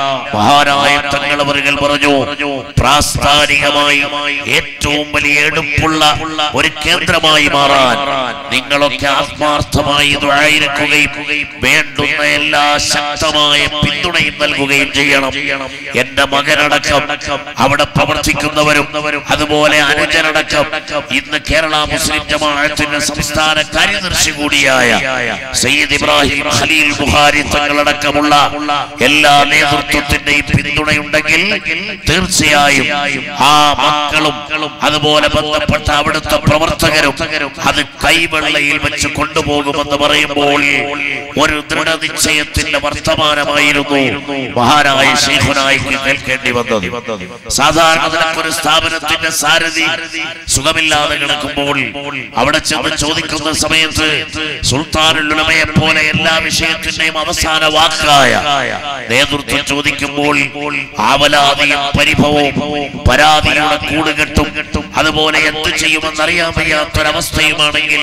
മഹാനായ തങ്ങളവറുകൾ പറഞ്ഞു പ്രാസ്ഥാനികമായി ഏറ്റവും വലിയ എടുപ്പുള്ള ഒരു കേന്ദ്രമായി മാറാൻ നിങ്ങളൊക്കെ ആത്മാർത്ഥമായി ദുആയിരിക്കുകയും വേണ്ടുന്ന എല്ലാ ശക്തമായ പിന്തുണയും നൽകുകയും ചെയ്യണം എന്റെ മകനടക്കം അവിടെ പ്രവർത്തിക്കുന്നവരും അതുപോലെ അനുജനടക്കം ഇന്ന് കേരള മുസ്ലിം ജമാഅത്തിന്റെ സംസ്ഥാന കാര്യദർശി കൂടിയായ സയ്യിദ് ഇബ്രാഹിം ഖലീൽ ബുഖാരി തങ്ങളടക്കമുള്ള എല്ലാ നേതൃത്വത്തിന്റെയും പിന്തുണയുണ്ടെങ്കിൽ തീർച്ചയായും ആ മക്കളും അതുപോലെ ബന്ധപ്പെട്ട അവിടുത്തെ പ്രവർത്തകരും അത് കൈവെള്ളയിൽ വെച്ച് കൊണ്ടുപോകുമെന്ന് പറയുമ്പോൾ ഒരു ദൃഢനിശ്ചയത്തിന്റെ വർത്തമാനമായിരുന്നു മഹാനായ ശേഖുനായിക്ക് കേൾക്കേണ്ടി വന്നത് സാധാരണ നിനക്കൊരു സ്ഥാപനത്തിന്റെ സാരഥി സുഖമില്ലാതെ കിടക്കുമ്പോൾ അവിടെ ചെന്ന് ചോദിക്കുന്ന സമയത്ത് സുൽത്താനുലുലമയെ പോലെ എല്ലാ വിഷയത്തിന്റെയും അവസാന വാക്കായ നേതൃത്വം ചോദിക്കുമ്പോൾ ആവലാതിയും പരിഭവവും പരാതിയുടെ കൂടുകെട്ടും അതുപോലെ എന്ത് ചെയ്യുമെന്ന് അറിയാൻ വയ്യാത്തൊരവസ്ഥയുമാണെങ്കിൽ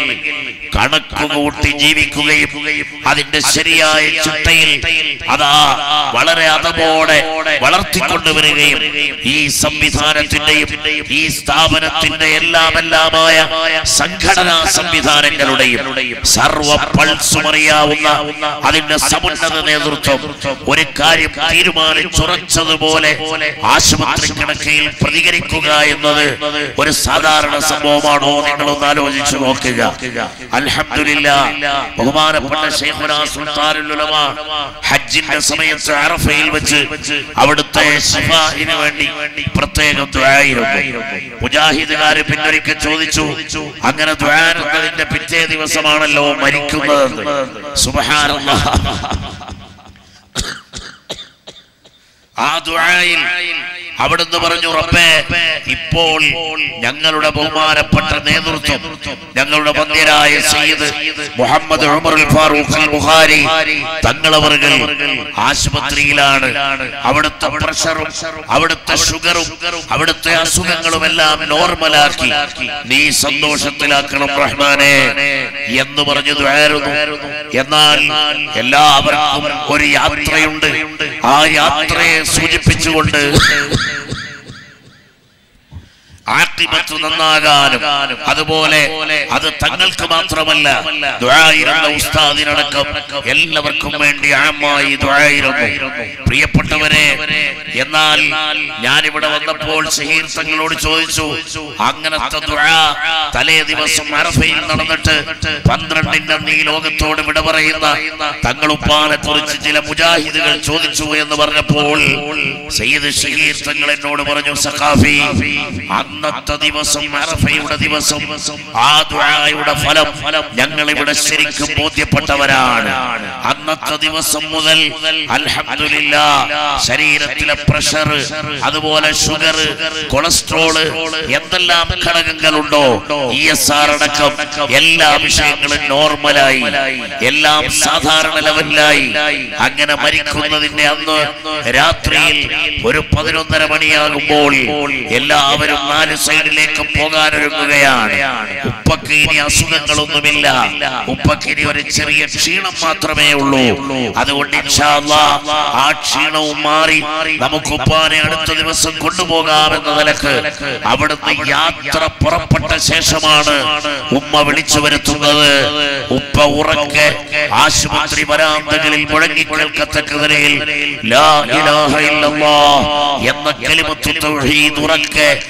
കണക്ക് കൂട്ടി ജീവിക്കുകയും അതിന്റെ ശരിയായ ചിട്ടയിൽ അതാ വളരെ അതമോടെ വളർത്തിക്കൊണ്ടുവരികയും ഈ സംവിധാനത്തിന്റെയും ഈ സ്ഥാപനത്തിന്റെ എല്ലാം എല്ലാമായ സംഘടനാ സംവിധാനങ്ങളുടെയും സർവ പൾസും അറിയാവുന്ന അതിന്റെ സമുന്നത നേതൃത്വം ഒരു കാര്യം തീരുമാനിച്ചുറച്ചതുപോലെ ആശുപത്രി കിടക്കയിൽ പ്രതികരിക്കുക എന്നത് ഒരു സാധാരണ സംഭവമാണോ നിങ്ങളൊന്ന് ആലോചിച്ചു നോക്കുക അൽഹംദുലില്ല ബഹുമാനപ്പെട്ട ശൈഖുനാ സുൽത്താനുൽ ഉലമ ഹജ്ജിന്റെ സമയത്ത് അറഫയിൽ വെച്ച് അവിടുത്തെ ശിഫാഇന് വേണ്ടി പ്രത്യേകം ദ്വായിരുന്നു മുജാഹിദുകാര് പിന്നൊരിക്കൽ ചോദിച്ചു അങ്ങനെ ദ്വാരുന്നതിന്റെ പിറ്റേ ദിവസമാണല്ലോ മരിക്കുന്നതെന്ന് സുബ്ഹാനല്ലാഹ് ആ ദുആയിൽ അവിടുന്ന് പറഞ്ഞു റബ്ബേ ഇപ്പോൾ ഞങ്ങളുടെ ബഹുമാനപ്പെട്ട നേതൃത്വം ഞങ്ങളുടെ വന്ദ്യരായ സയ്യിദ് മുഹമ്മദ് ഉമർ അൽ ഫാറൂഖ് അൽ ബുഖാരി തങ്ങളവറുകൾ ആശുപത്രിയിലാണ് അവിടുത്തെ പ്രഷറും അവിടുത്തെ ഷുഗറും അവിടുത്തെ അസുഖങ്ങളും എല്ലാം നോർമലാക്കി നീ സന്തോഷത്തിലാക്കണം റഹ്മാനെ എന്ന് പറഞ്ഞു ദുആയിരുന്നു എന്നാൽ എല്ലാവർക്കും ഒരു യാത്രയുണ്ട് ആ യാത്രയെ സൂചിപ്പിച്ചുകൊണ്ട് ആക്കിബത്ത് നന്നാകാനും അതുപോലെ അത് തങ്ങൾക്ക് മാത്രമല്ല ദുആയിരുന്ന ഉസ്താദിനടക്കം എല്ലാവർക്കും വേണ്ടി ആമായി ദുആയിരുന്നു പ്രിയപ്പെട്ടവരെ എന്നാൽ ഞാനിവിടെ വന്നപ്പോൾ ഷഹീർ തങ്ങളോട് ചോദിച്ചു അങ്ങനത്തെ ദുആ തലേ ദിവസം അറഫയിൽ നടന്നിട്ട് പന്ത്രണ്ടിന്റെ നീ ലോകത്തോട് വിട പറയുന്ന തങ്ങളുപ്പാനെ കുറിച്ച് ചില മുജാഹിദുകൾ ചോദിച്ചു എന്ന് പറഞ്ഞപ്പോൾ സയ്യിദ് ഷഹീർ തങ്ങൾ എന്നോട് പറഞ്ഞു സഖാഫി അന്നത്തെ ദിവസം അറഫയുടെ ദിവസം ആ ദുആയുടെ ഫലം ഞങ്ങൾ ഇവിടെ ശരിക്കും ബോധ്യപ്പെട്ടവരാണ് അന്നത്തെ ദിവസം മുതൽ അൽഹംദുലില്ലാ ശരീരത്തിലെ പ്രഷർ അതുപോലെ ഷുഗർ കൊളസ്ട്രോള് എന്തെല്ലാം ഘടകങ്ങളുണ്ടോ ഇ എസ് ആർ അടക്കം എല്ലാ വിഷയങ്ങളും നോർമലായി എല്ലാം സാധാരണ ലെവലിലായി അങ്ങനെ മരിക്കുന്നതിന്റെ അന്ന് രാത്രിയിൽ ഒരു പതിനൊന്നര മണിയാകുമ്പോൾ എല്ലാവരും നാല് സൈഡിലേക്ക് പോകാനൊരുങ്ങുകയാണ് ഉപ്പക്ക് ഇനി അസുഖങ്ങളൊന്നുമില്ല ഉപ്പക്ക് ഇനി ഒരു ചെറിയ ക്ഷീണം മാത്രമേ ഉള്ളൂ അതുകൊണ്ട് ഇൻഷാ അല്ലാ ആ ക്ഷീണവും മാറി നമുക്ക് ഉപ്പാനെ അടുത്ത ദിവസം കൊണ്ടുപോകാമെന്ന നിലക്ക് അവിടുന്ന് യാത്ര പുറപ്പെട്ട ശേഷമാണ് ഉമ്മ വിളിച്ചു വരുത്തുന്നത് ഉപ്പ ഉറക്കെ ആശുപത്രി വരാന്തകളിൽ മുഴങ്ങി കേൾക്കത്തക്ക നിലയിൽ ലാ ഇലാഹ ഇല്ലല്ലാഹ് എന്ന കലിമത്തു തൗഹീദ് ഉറക്കെ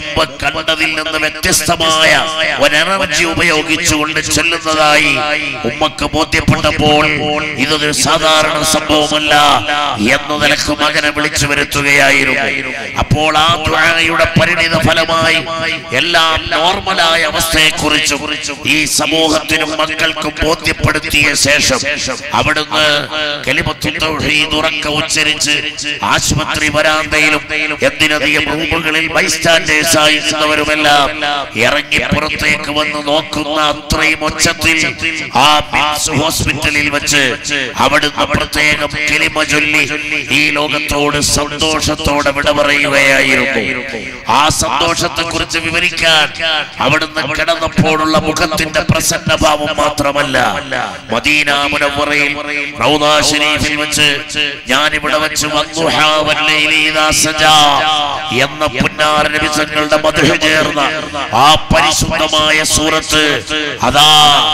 മുമ്പ് കണ്ടതിൽ നിന്ന് വ്യത്യസ്തമായ ഒരു എനർജി ഉപയോഗിച്ചുകൊണ്ട് ചെല്ലുന്നതായി ഉമ്മക്ക് ബോധ്യപ്പെട്ടപ്പോൾ ഇതൊരു സാധാരണ സംഭവമല്ല എന്ന നിലക്ക് മകനെ വിളിച്ചു വരുത്തുകയായിരുന്നു അപ്പോൾ ആ ദ്വാരയുടെ പരിണിത ഫലമായി എല്ലാം നോർമലായ അവസ്ഥയെക്കുറിച്ചും ഈ സമൂഹത്തിനും മക്കൾക്കും ബോധ്യപ്പെടുത്തിയ ശേഷം അവിടുന്ന് കലിമത്തുൽ തൗഹീദ് ഉറക്കെ ഉച്ചരിച്ച് ആശുപത്രി വരാന്തയിലും എന്തിനധികം റൂമുകളിൽ ബൈസ്റ്റാൻഡേഴ്സ് ആയി ഇരുന്നവരുമെല്ലാം ഇറങ്ങി പുറത്തേക്ക് വന്ന് നോക്കുന്ന അത്രയും ഒച്ചത്തിൽ ആ മിംസ് ഹോസ്പിറ്റലിൽ വെച്ച് അവിടുന്ന് പ്രത്യേകം കിളിമ ചൊല്ലി ഈ ലോകത്തോട് സന്തോഷത്തോടെ വിട പറയുകയായിരുന്നു ആ സന്തോഷത്തെ കുറിച്ച് വിവരിക്കാൻ അവിടുന്ന് കിടന്നപ്പോഴുള്ള മുഖത്തിന്റെ പ്രസന്നഭാവം മാത്രമല്ല മദീന മുനവറയിൽ റൗദ ഷരീഫിൽ വെച്ച് ഞാൻ ഇവിടെ വെച്ച് വന്നുഹാ വല്ലൈലി ഇദാ സജാ എന്ന പുന്നാര നബിസങ്ങളുടെ മധുഹ ചേർന്ന ആ പരിശുദ്ധമായ സൂറത്ത് അതാ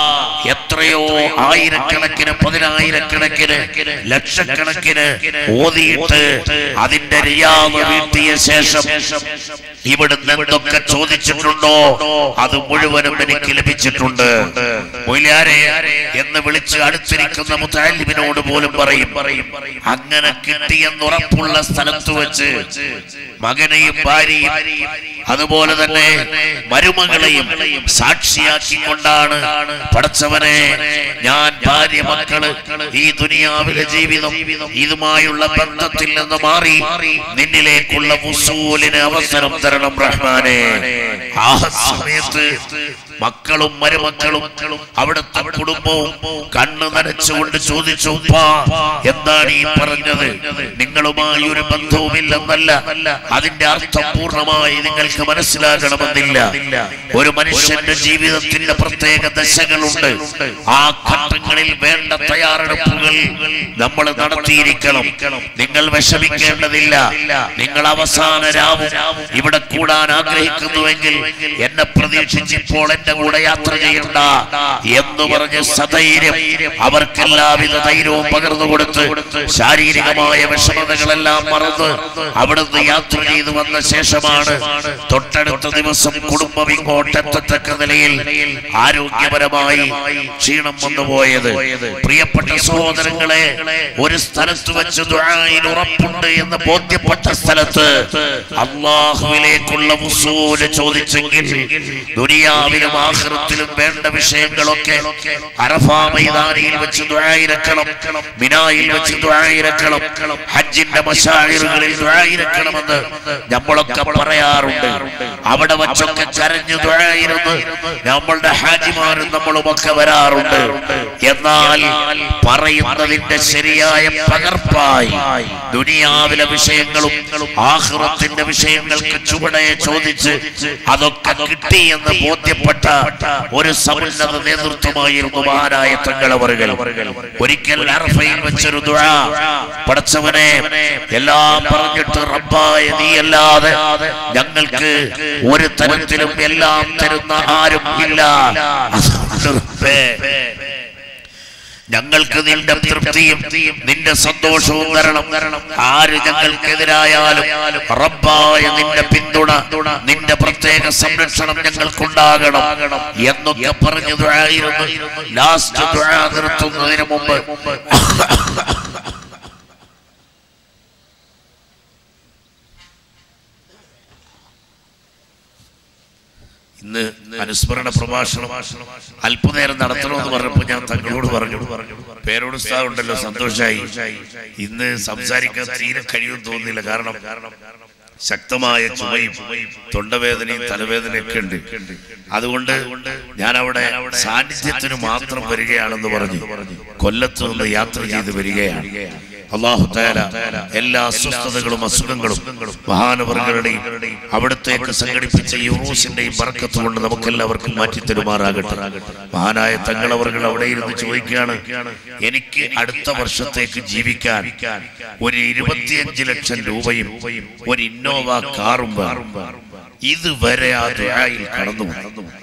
എത്രയോ ആയിരക്കണക്കിന് പതിനായിരക്കണക്കിന് ലക്ഷക്കണക്കിന് ഓതിയിട്ട് അതിന്റെ റിയാവ് വീട്ടിയ ശേഷം ഇവിടുന്ന് എന്തൊക്കെ ചോദിച്ചിട്ടുണ്ടോ അത് മുഴുവനും എനിക്ക് ലഭിച്ചിട്ടുണ്ട് മൊയിലാരെ എന്ന് വിളിച്ച് അടുത്തിരിക്കുന്ന മുത്താലിബിനോട് പോലും പറയും അങ്ങനെ കിട്ടിയെന്ന് ഉറപ്പുള്ള സ്ഥലത്ത് വെച്ച് മകനെയും ഭാര്യയും അതുപോലെ തന്നെ മരുമകളെയും സാക്ഷിയാക്കിക്കൊണ്ടാണ് പടച്ചവനെ ഞാൻ ഭാര്യ മക്കള് ഈ ദുനിയാവിലെ ജീവിതം ഇതുമായുള്ള ബന്ധത്തിൽ നിന്ന് മാറി നിന്നിലേക്കുള്ള വസൂലിന് അവസരം തരണം റഹ്മാനെ ആ സമയത്ത് മക്കളും മരുമക്കളും അവിടുത്തെ കുടുംബവും കണ്ണു നനച്ചുകൊണ്ട് ചോദിച്ചു "ഉപ്പാ, എന്താണ് ഈ പറഞ്ഞത് നിങ്ങളുമായി ഒരു ബന്ധവുമില്ലെന്നല്ല അതിന്റെ അർത്ഥം പൂർണ്ണമായി നിങ്ങൾക്ക് മനസ്സിലാകണമെന്നില്ല ഒരു മനുഷ്യന്റെ ജീവിതത്തിന്റെ പ്രത്യേക ദശകളുണ്ട് ആ ഘട്ടങ്ങളിൽ വേണ്ട തയ്യാറെടുപ്പുകൾ നമ്മൾ നടത്തിയിരിക്കണം നിങ്ങൾ വിഷമിക്കേണ്ടതില്ല നിങ്ങൾ അവസാന രാവും ഇവിടെ കൂടാൻ ആഗ്രഹിക്കുന്നുവെങ്കിൽ എന്നെ പ്രതീക്ഷിച്ച് ഇപ്പോൾ എന്റെ കൂടെ യാത്ര ചെയ്യണ്ട എന്ന് പറഞ്ഞ് സധൈര്യം അവർക്ക് എല്ലാവിധ ധൈര്യവും പകർന്നു കൊടുത്ത് ശാരീരികമായ വിഷമതകളെല്ലാം മറന്ന് അവിടുന്ന് യാത്ര ചെയ്തു വന്ന ശേഷമാണ് തൊട്ടടുത്ത ദിവസം കുടുംബം ഇങ്ങോട്ടെത്തത്തക്ക നിലയിൽ ആരോഗ്യപരമായി ക്ഷീണം വന്നുപോയത് പ്രിയപ്പെട്ട സഹോദരങ്ങളെ ഒരു സ്ഥലത്ത് വെച്ച് ദുആയിൽ ഉറപ്പുണ്ട് എന്ന് ബോധ്യപ്പെട്ട സ്ഥലത്ത് അള്ളാഹുവിലേക്കുള്ള വസൂല് ചോദിച്ചെങ്കിൽ ദുനിയാവിലും ആഖിറത്തിലും വേണ്ട വിഷയങ്ങളൊക്കെ അറഫാ മൈതാനിയിൽ വെച്ച് ദുആയിരക്കണം മിനായിൽ വെച്ച് ദുആയിരക്കണം ഹജ്ജിന്റെ മശായിറുകളിൽ ദുആയിരക്കണമെന്ന് നമ്മളൊക്കെ പറയാറുണ്ട് അവിടെ വച്ചൊക്കെ കരഞ്ഞു ദുആയിരുന്നു നമ്മളുടെ ഹാജിമാരും നമ്മളുമൊക്കെ വരാറുണ്ട് എന്നാൽ പറയുന്നതിന്റെ ശരിയായ പകർപ്പായി ദുനിയാവിലെ വിഷയങ്ങളും ആഹ്റത്തിന്റെ വിഷയങ്ങൾക്ക് ചുവടെ ചോദിച്ച് അതൊക്കെ കിട്ടി എന്ന് ബോധ്യപ്പെട്ട ഒരു സമുന്നത നേതൃത്വമായിരുന്നു മഹാനായ തങ്ങളവറുകൾ ഒരിക്കൽ അർഫയിൽ വെച്ചൊരു ദുആ പടച്ചവനെ എല്ലാം പറഞ്ഞിട്ട് റബ്ബായ നീ അല്ലാതെ ഞങ്ങൾക്ക് ഒരു തരത്തിലും എല്ലാം തരുന്ന ആരും ഇല്ല അതുകൊണ്ട് റബ്ബേ, ഞങ്ങൾക്ക് നിന്റെ തൃപ്തിയും നിന്റെ സന്തോഷവും തരണം ആര് ഞങ്ങൾക്കെതിരായാലും റബ്ബായ നിന്റെ പിന്തുണ നിന്റെ പ്രത്യേക സംരക്ഷണം ഞങ്ങൾക്കുണ്ടാകണം എന്നൊക്കെ പറഞ്ഞു ദുആയിരുന്നു ലാസ്റ്റ് ദുആ നിർത്തുന്നതിന് മുമ്പ് ഇന്ന് അനുസ്മരണ പ്രഭാഷണം അല്പനേരം നടത്തണമെന്ന് പറഞ്ഞപ്പോൾ ഞാൻ തങ്ങളോട് പറഞ്ഞു പേരോട് ഉണ്ടല്ലോ സന്തോഷായി ഇന്ന് സംസാരിക്കാൻ തീരെ കഴിയും തോന്നുന്നില്ല കാരണം ശക്തമായ ചുമയും തൊണ്ടവേദനയും തലവേദനയൊക്കെ ഉണ്ട് അതുകൊണ്ട് ഞാൻ അവിടെ സാന്നിധ്യത്തിന് മാത്രം വരികയാണെന്ന് പറഞ്ഞു കൊല്ലത്ത് നിന്ന് യാത്ര ചെയ്ത് വരികയാണ് അള്ളാഹു താല എല്ലാ അസ്വസ്ഥതകളും അസുഖങ്ങളും മഹാനവറുകളുടെയും അവിടത്തേക്ക് സംഘടിപ്പിച്ച യൂറോസിന്റെയും ബർക്കത്ത് കൊണ്ട് നമുക്കെല്ലാവർക്കും മാറ്റി തരുമാറാകട്ടെ മഹാനായ തങ്ങളവറുകൾ അവിടെ ഇരുന്ന് ചോദിക്കുകയാണ് എനിക്ക് അടുത്ത വർഷത്തേക്ക് ജീവിക്കാൻ ഒരു ഇരുപത്തിയഞ്ച് ലക്ഷം രൂപയും ഒരു ഇന്നോവ കാറും വേണം ഇതുവരെ ആ ദുആയിൽ കടന്നു വന്നു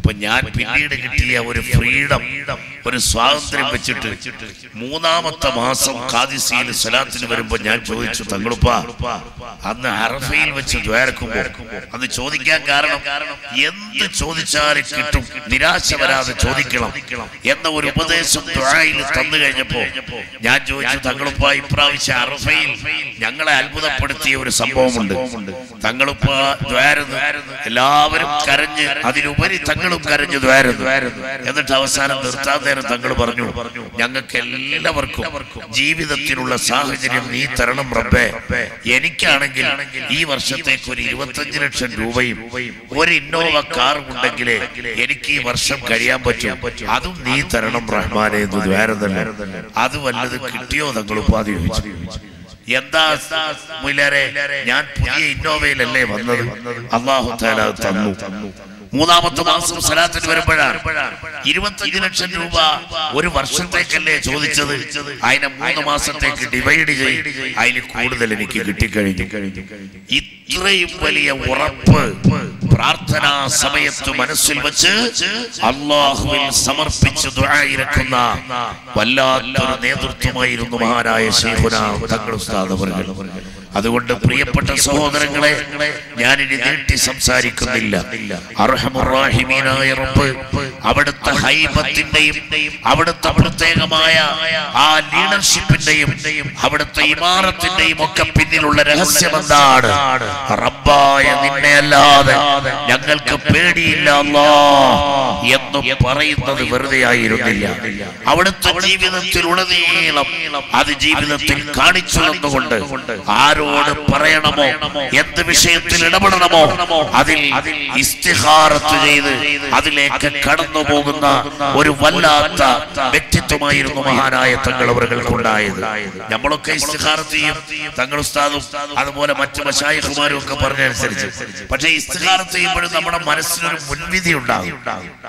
അപ്പൊ ഞാൻ പിന്നീട് കിട്ടിയ ഒരു ഫ്രീഡം ഒരു സ്വാതന്ത്ര്യം വെച്ചിട്ട് മൂന്നാമത്തെ മാസം കാദിസിയിൽ സ്വലാത്തിന് വരുമ്പോ ഞാൻ ചോദിച്ചു തങ്ങളുപ്പ അന്ന് അറഫയിൽ വെച്ച് ദ്വാരക്കുമ്പോ അന്ന് ചോദിക്കാൻ കാരണം എന്ത് ചോദിച്ചാലും കിട്ടും നിരാശ വരാതെ ചോദിക്കണം എന്ന ഒരു ഉപദേശം ദ്വായിൽ തന്നു കഴിഞ്ഞപ്പോ ഞാൻ ചോദിച്ചു തങ്ങളുപ്പ ഇപ്രാവശ്യം അറഫയിൽ ഞങ്ങളെ അത്ഭുതപ്പെടുത്തിയ ഒരു സംഭവമുണ്ട് തങ്ങളുപ്പ ദ്വാരുന്നു എല്ലാവരും കരഞ്ഞ് അതിലുപരി തങ്ങളും കരഞ്ഞു ദ്വാരുന്നു എന്നിട്ട് അവസാനം നിർത്താൻ നേരം തങ്ങൾ പറഞ്ഞു ഞങ്ങൾക്ക് എല്ലാവർക്കും ജീവിതത്തിനുള്ള സാഹചര്യം നീ തരണം റബ്ബേ എനിക്കാണെങ്കിൽ ഈ വർഷത്തേക്ക് ഒരു ഇരുപത്തഞ്ച് ലക്ഷം രൂപയും ഒരു ഇന്നോവ കാറും ഉണ്ടെങ്കിലേ എനിക്ക് ഈ വർഷം കഴിയാൻ പറ്റും അതും നീ തരണം റഹ്മാനെ എന്ന് ദ്വാരം തന്നെ അത് വല്ലത് കിട്ടിയോ തങ്ങൾ ഉപാധി ചോദിച്ചു എന്താ മുലരെ ഞാൻ പുതിയ ഇന്നോവയിലല്ലേ വന്നത് അള്ളാഹു താല അത് തന്നു മൂന്നാമത്തെ മാസം സലാത്തിന് വരുമ്പോഴാണ് ഇരുപത്തഞ്ച് ലക്ഷം രൂപ ഒരു വർഷത്തേക്കല്ലേ ചോദിച്ചത് അതിനെ മൂന്ന് മാസത്തേക്ക് ഡിവൈഡ് ചെയ്ത് അതിൽ കൂടുതൽ എനിക്ക് കിട്ടിക്കഴിഞ്ഞു ഇത്രയും വലിയ ഉറപ്പ് പ്രാർത്ഥനാ സമയത്ത് മനസ്സിൽ വെച്ച് അള്ളാഹുവിൽ സമർപ്പിച്ച് ദുആയിരക്കുന്ന വല്ലാത്തൊരു നേതൃത്വമായിരുന്നു മഹാനായ ശൈഖുന തങ്ങൾ ഉസ്താദ് അവർകൾ അതുകൊണ്ട് പ്രിയപ്പെട്ട സഹോദരങ്ങളെ ഞാനിനി നീട്ടി സംസാരിക്കുന്നില്ല അർഹമുറാഹിമീനായ റബ്ബ് അവിടുത്തെ ഹൈബത്തിന്റെയും അവിടുത്തെ പ്രത്യേകമായ ആ ലീഡർഷിപ്പിന്റെയും അവിടുത്തെ ഇമാറത്തിന്റെയും ഒക്കെ പിന്നിലുള്ള രഹസ്യം എന്താണ് റബ്ബായ നിന്നെ അല്ലാതെ ഞങ്ങൾക്ക് പേടിയില്ല അല്ലാ എന്ന് പറയുന്നത് വെറുതെ ആയിരുന്നില്ല അവിടുത്തെ ജീവിതത്തിൽ ഉടനീളം അത് ജീവിതത്തിൽ കാണിച്ചു തന്നുകൊണ്ട് ആരോട് പറയണമോ എന്ത് വിഷയത്തിൽ ഇടപെടണമോ അതിൽ ഇസ്തിഹാറത്ത് ചെയ്ത് അതിലേക്ക് കടന്നു പോകുന്ന ഒരു വല്ലാത്ത വ്യക്തിത്വമായിരുന്നു മഹാനായ തങ്ങൾ അവർക്കുണ്ടായത് നമ്മളൊക്കെ ഇസ്തിഹാറത്ത് ചെയ്യും തങ്ങൾ ഉസ്താദും അതുപോലെ മറ്റു മഷായിഖുമാരും ഒക്കെ പറഞ്ഞനുസരിച്ച് പക്ഷേ ഇസ്തിഹാറത്ത് ചെയ്യുമ്പോഴും നമ്മുടെ മനസ്സിനൊരു മുൻവിധി ഉണ്ടാകും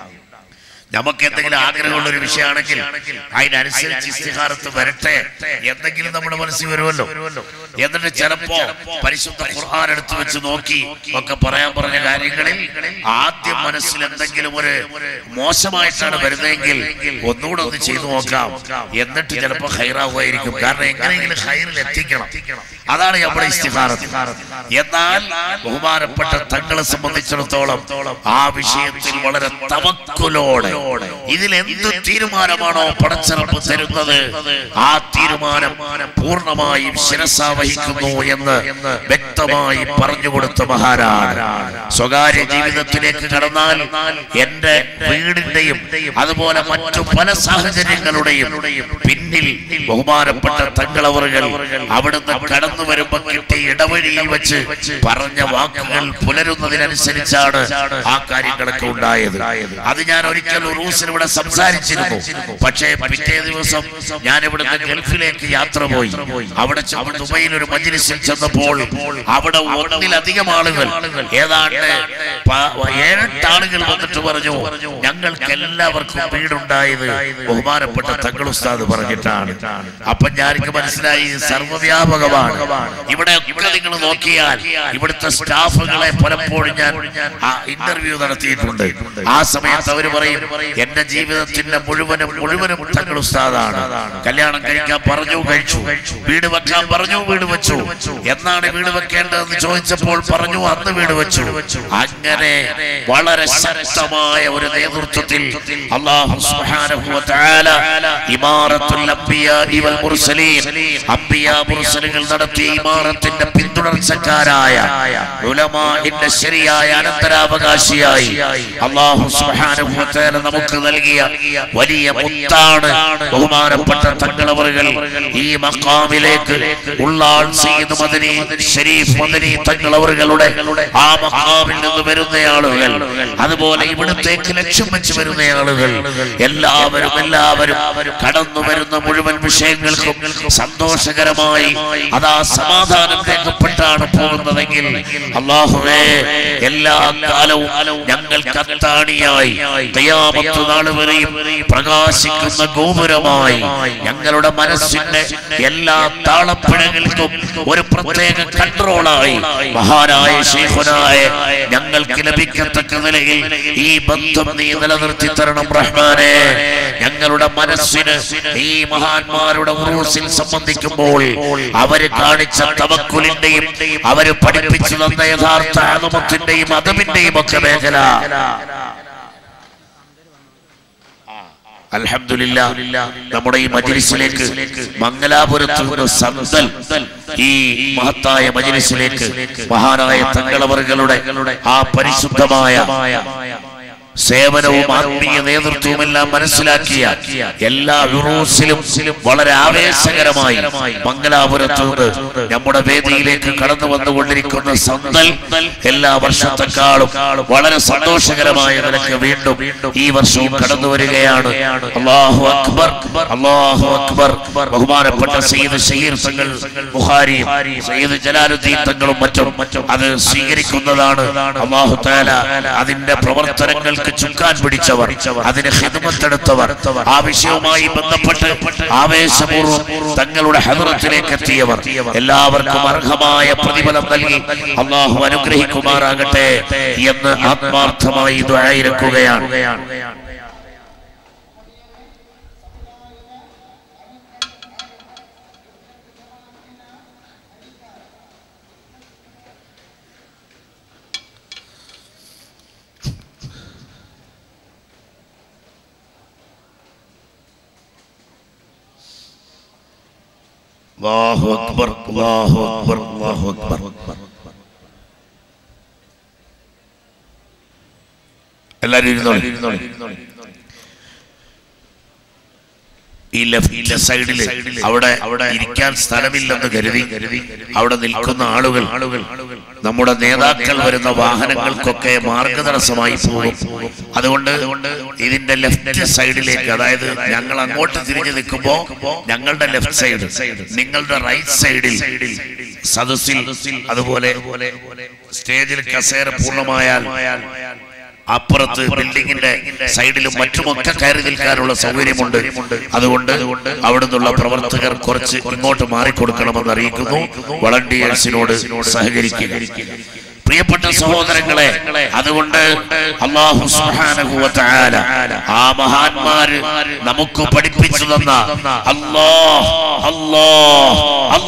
നമുക്ക് എന്തെങ്കിലും ആഗ്രഹമുള്ള ഒരു വിഷയമാണെങ്കിൽ അതിനനുസരിച്ച് ഇസ്തിഹാറത്ത് വരട്ടെ എന്തെങ്കിലും നമ്മുടെ മനസ്സിൽ വരുമല്ലോ എന്നിട്ട് ചിലപ്പോ പരിശുദ്ധ ഖുർആൻ എടുത്തു വെച്ച് നോക്കി ഒക്കെ പറയാൻ പറഞ്ഞ കാര്യങ്ങളിൽ ആദ്യം മനസ്സിൽ എന്തെങ്കിലും ഒരു മോശമായിട്ടാണ് വരുന്നതെങ്കിൽ ഒന്നുകൂടെ ഒന്ന് ചെയ്തു നോക്കാം എന്നിട്ട് ചിലപ്പോ ഹൈറാവുമായിരിക്കും കാരണം എങ്ങനെയെങ്കിലും ഹൈറിൽ എത്തിക്കണം അതാണ് നമ്മുടെ ഇസ്തിഹാറത്ത് എന്നാൽ ബഹുമാനപ്പെട്ട തങ്ങളെ സംബന്ധിച്ചിടത്തോളം ആ വിഷയത്തിൽ വളരെ തവക്കുലോടെ ഇതിൽ എന്ത് തീരുമാനമാണോ പടച്ചിറപ്പ് തരുന്നത് ആ തീരുമാനം പൂർണ്ണമായും ശിരസ വഹിക്കുന്നു എന്ന് വ്യക്തമായി പറഞ്ഞുകൊടുത്ത മഹാരാജ സ്വകാര്യ ജീവിതത്തിലേക്ക് കടന്നാൽ എന്റെ വീടിന്റെയും അതുപോലെ മറ്റു പല സാഹചര്യങ്ങളുടെയും പിന്നിൽ ബഹുമാനപ്പെട്ട തങ്ങളവറുകൾ അവിടുന്ന് കടന്നു വരുമ്പോ കിട്ടിയ ഇടവഴിയിൽ വെച്ച് പറഞ്ഞ വാക്കുകൾ പുലരുന്നതിനനുസരിച്ചാണ് ആ കാര്യങ്ങളൊക്കെ ഉണ്ടായത് അത് ഞാൻ ഒരിക്കൽ ഉറൂസിന് ഇവിടെ സംസാരിച്ചിരുന്നു പക്ഷേ പിറ്റേ ദിവസം ഞാൻ ഇവിടുന്ന് ഗൾഫിലേക്ക് യാത്ര പോയി അവിടെ ചെന്ന് ദുബൈയിൽ ഒരു മജ്ലിസിൽ ചെന്നപ്പോൾ അവിടെ ഒന്നിലധികം ആളുകൾ ഏതാണ്ട് പ- ഏഴെട്ട് ആളുകൾ വന്നിട്ട് പറഞ്ഞു ഞങ്ങൾക്ക് എല്ലാവർക്കും വീടുണ്ടായത് ബഹുമാനപ്പെട്ട തങ്ങൾ ഉസ്താദ് പറഞ്ഞിട്ടാണ് അപ്പൊ ഞാനിക്ക് മനസ്സിലായി ഇത് സർവ്വവ്യാപകമാണ് ഇവിടെ ഒക്കെ നിങ്ങൾ നോക്കിയാൽ ഇവിടുത്തെ സ്റ്റാഫുകളെ പലപ്പോഴും ഞാൻ ഇന്റർവ്യൂ നടത്തിയിട്ടുണ്ട് ആ സമയത്ത് അവർ പറയും എന്റെ ജീവിതത്തിന്റെ മുഴുവനും മുഴുവനും തങ്ങൾ ഉസ്താദാണ് കല്യാണം കഴിക്കാൻ പറഞ്ഞു കഴിച്ചു വീട് വെക്കാൻ പറഞ്ഞു വീട് വെച്ചു എന്നാണ് വീട് വെക്കേണ്ടതെന്ന് ചോദിച്ചപ്പോൾ പറഞ്ഞു അന്ന് വീട് വെച്ചു അങ്ങനെ വളരെ ശക്തമായ ഒരു നേതൃത്വത്തിൽ അള്ളാഹു സുബ്ഹാനഹു വ തആല ഇമാറത്തുൽ അംബിയാഇ വൽ മുർസലീൻ അംബിയാ മുർസലുകൾ നടത്തിയ ഇമാറത്തിന്റെ പിന്തുടർച്ചക്കാരായ ഉലമാഇന്റെ ശരിയായ അനന്തരാവകാശിയായി അള്ളാഹു സുബ്ഹാനഹു വ തആല നമുക്ക് നൽകിയ വലിയ മുത്താണ് ബഹുമാനപ്പെട്ട തങ്ങളവറുകൾ ഈ മക്കാമിലേക്ക് ഉള്ളാൾ സയ്യിദ് മദനി ഷരീഫ് മദനി തങ്ങളവറുകളുടെ ആ മക്കാമിൽ നിന്ന് വരുന്ന ആളുകൾ അതുപോലെ ഇവിടത്തേക്ക് ലക്ഷ്യം വെച്ച് വരുന്ന ആളുകൾ എല്ലാവരും എല്ലാവരും കടന്നു വരുന്ന മുഴുവൻ വിഷയങ്ങൾക്കും സന്തോഷകരമായി അതാ സമാധാനം രേഖപ്പെട്ടാണ് പോകുന്നതെങ്കിൽ അള്ളാഹുവേ എല്ലാ കാലവും ഞങ്ങൾക്ക് അത്താണിയായി ഖിയാമത്ത് ഖിയാമത്ത് നാൾ വരെയും പ്രകാശിക്കുന്ന ഗോപുരമായി ഞങ്ങളുടെ മനസ്സിന്റെ എല്ലാ താളപ്പിഴകൾക്കും ഒരു പ്രത്യേക കൺട്രോളായി മഹാനായ ശേഖനായ ഞങ്ങൾക്ക് ലഭിക്കത്തക്ക നിലയിൽ ഈ ബന്ധം നീ നിലനിർത്തി തരണം റഹ്മാനെ ഞങ്ങളുടെ മനസ്സിന് ഈ മഹാന്മാരുടെ ഉറൂസിൽ സംബന്ധിക്കുമ്പോൾ അവര് കാണിച്ച തവക്കുലിന്റെയും അവര് പഠിപ്പിച്ചു തന്ന യഥാർത്ഥ ആദമത്തിന്റെയും അതമിന്റെയും ഒക്കെ മേഖല അൽഹംദുലില്ലാ നമ്മുടെ ഈ മജ്ലിസിലേക്ക് മംഗലാപുരത്ത് നിന്ന് സന്തൽ ഈ മഹത്തായ മജ്ലിസിലേക്ക് മഹാനായ തങ്ങളവറുകളുടെ ആ പരിശുദ്ധമായ സേവനവും ആത്മീയ നേതൃത്വവും എല്ലാം മനസ്സിലാക്കിയ എല്ലാ യുറൂസിലും വളരെ ആവേശകരമായി മംഗലാപുരത്ത് നിന്ന് നമ്മുടെ വേദിയിലേക്ക് കടന്നു വന്നുകൊണ്ടിരിക്കുന്ന സന്തൽ എല്ലാ വർഷത്തെക്കാളും വളരെ സന്തോഷകരമായ നിലക്ക് വീണ്ടും ഈ വർഷവും കടന്നു വരികയാണ് അള്ളാഹു അക്ബർ അള്ളാഹു അക്ബർ ബഹുമാനപ്പെട്ട സയ്യിദ് ഷഹീർ തങ്ങൾ ബുഹാരി സയ്യിദ് ജലാലുദ്ദീൻ തങ്ങളും മറ്റും അത് സ്വീകരിക്കുന്നതാണ് അള്ളാഹു താല അതിന്റെ പ്രവർത്തനങ്ങൾക്ക് ചുക്കാൻ പിടിച്ചവർ അതിന് ഹിദ്മത്തെടുത്തവർ ആ വിഷയവുമായി ബന്ധപ്പെട്ട് ആവേശപൂർവ്വം തങ്ങളുടെ ഹദറത്തിലേക്ക് എത്തിയവർ എല്ലാവർക്കും അർഹമായ പ്രതിഫലം നൽകി അള്ളാഹു അനുഗ്രഹിക്കുമാറാകട്ടെ എന്ന് ആത്മാർത്ഥമായി ദ്വായിരിക്കുകയാണ് അല്ലാഹു അക്ബർ അല്ലാഹു അക്ബർ അല്ലാഹു അക്ബർ എല്ലാവരും ഇരുന്നോളി ഈ ലെഫ്റ്റ് സൈഡില് അവിടെ അവിടെ ഇരിക്കാൻ സ്ഥലമില്ലെന്ന് കരുതി അവിടെ നിൽക്കുന്ന ആളുകൾ നമ്മുടെ നേതാക്കൾ വരുന്ന വാഹനങ്ങൾക്കൊക്കെ മാർഗതടസ്സമായി പോകും അതുകൊണ്ട് ഇതിന്റെ ലെഫ്റ്റ് സൈഡിലേക്ക് അതായത് ഞങ്ങൾ അങ്ങോട്ട് തിരിഞ്ഞു നിൽക്കുമ്പോ ഞങ്ങളുടെ ലെഫ്റ്റ് സൈഡ് നിങ്ങളുടെ റൈറ്റ് സൈഡിൽ സദസ്സിൽ അതുപോലെ സ്റ്റേജിൽ കസേര പൂർണ്ണമായാൽ അപ്പുറത്ത് ബിൽഡിങ്ങിന്റെ സൈഡിലും മറ്റുമൊക്കെ കയറി നിൽക്കാനുള്ള സൗകര്യമുണ്ട് അതുകൊണ്ട് അവിടെ നിന്നുള്ള പ്രവർത്തകർ കുറച്ച് ഇങ്ങോട്ട് മാറിക്കൊടുക്കണമെന്ന് അറിയിക്കുന്നു വളണ്ടിയേഴ്സിനോട് സഹകരിക്കുക പ്രിയപ്പെട്ട സഹോദരങ്ങളെ അതുകൊണ്ട് അള്ളാഹു സുബ്ഹാനഹു വ തആല ആ മഹാന്മാര് നമുക്ക് പഠിപ്പിച്ചു തന്ന അല്ലാഹ് അല്ലാഹ്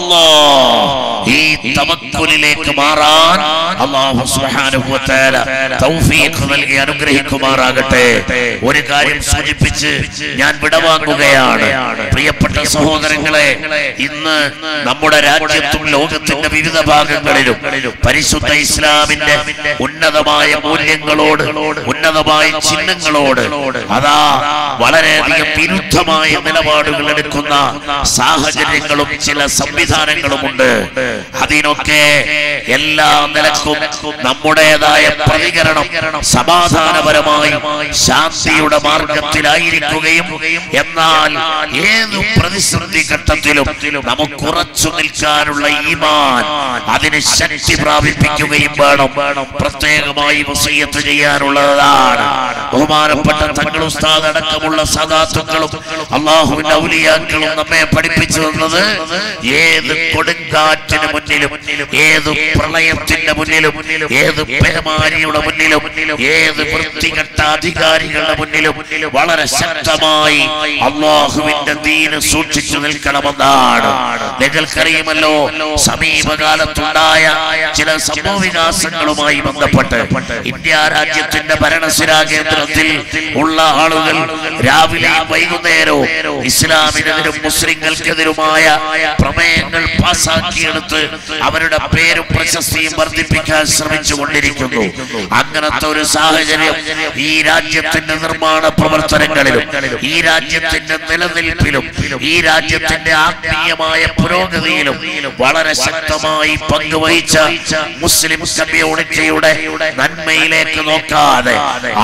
അല്ലാഹ് ഈ തവക്കുലിലേക്ക് മാറാൻ അള്ളാഹു സുബ്ഹാനഹു വ തആല തൗഫീഖ് നൽകി അനുഗ്രഹിക്കുമാറാകട്ടെ ഒരു കാര്യം സൂചിപ്പിച്ച് ഞാൻ വിടവാങ്ങുകയാണ് പ്രിയപ്പെട്ട സഹോദരങ്ങളെ ഇന്ന് നമ്മുടെ രാജ്യത്തും ലോകത്തിന്റെ വിവിധ ഭാഗങ്ങളിലും പരിശുദ്ധ ഇസ്ലാമിന്റെ ഉന്നതമായ മൂല്യങ്ങളോട് ഉന്നതമായ ചിഹ്നങ്ങളോട് അതാ വളരെയധികം വിരുദ്ധമായ നിലപാടുകൾ എടുക്കുന്ന സാഹചര്യങ്ങളും ചില സംവിധാനങ്ങളുമുണ്ട് അതിനൊക്കെ എല്ലാ നിലക്കും നമ്മുടേതായ പ്രതികരണം സമാധാനപരമായി ശാന്തിയുടെ മാർഗത്തിലായിരിക്കുകയും എന്നാൽ ഏത് പ്രതിസന്ധി ഘട്ടത്തിലും നമുക്ക് ഉറച്ചു നിൽക്കാനുള്ള ഈമാൻ അതിന് ശക്തി പ്രാപിപ്പിക്കുകയും വേണം പ്രത്യേകമായി വസീയത്ത് ചെയ്യാനുള്ളതാണ് ബഹുമാനപ്പെട്ട തങ്ങൾ ഉസ്താദ് അടക്കമുള്ള സദാത്തുക്കളും അള്ളാഹുവിന്റെ ഔലിയാക്കളും നമ്മെ പഠിപ്പിച്ചു തന്നത് ഏത് കൊടുങ്കാറ്റിന് മുന്നിലും ഏത് പ്രളയത്തിന്റെ മുന്നിലും ഏത് പേമാരിയുടെ മുന്നിലും ഏത് വൃത്തികെട്ട അധികാരികളുടെ മുന്നിലും വളരെ ശക്തമായി അള്ളാഹുവിന്റെ ദീന് സൂക്ഷിച്ചു നിൽക്കണമെന്നാണ് നിങ്ങൾക്കറിയുമല്ലോ സമീപകാലത്തുണ്ടായ ചില സംഭവ വികാസങ്ങളുമായി ബന്ധപ്പെട്ട് ഇന്ത്യ രാജ്യത്തിന്റെ ഭരണസിരാ കേന്ദ്രത്തിൽ ഉള്ള ആളുകൾ രാവിലെയും വൈകുന്നേരവും ഇസ്ലാമിനെതിരും മുസ്ലിങ്ങൾക്കെതിരുമായ പ്രമേയങ്ങൾ പാസാക്കിയെടുത്ത് അവരുടെ പേരും പ്രശസ്തിയും വർദ്ധിപ്പിക്കാൻ ശ്രമിച്ചു കൊണ്ടിരിക്കുന്നു അങ്ങനത്തെ ഒരു സാഹചര്യം ഈ രാജ്യത്തിന്റെ നിർമ്മാണ പ്രവർത്തനങ്ങളിലും ഈ രാജ്യത്തിന്റെ നിലനിൽപ്പിലും ഈ രാജ്യത്തിന്റെ ആത്മീയമായ പുരോഗതിയിലും വളരെ ശക്തമായി പങ്കുവഹിച്ച മുസ്ലിം കമ്മ്യൂണിറ്റിയുടെ നന്മയിലേക്ക് നോക്കാതെ ആരോ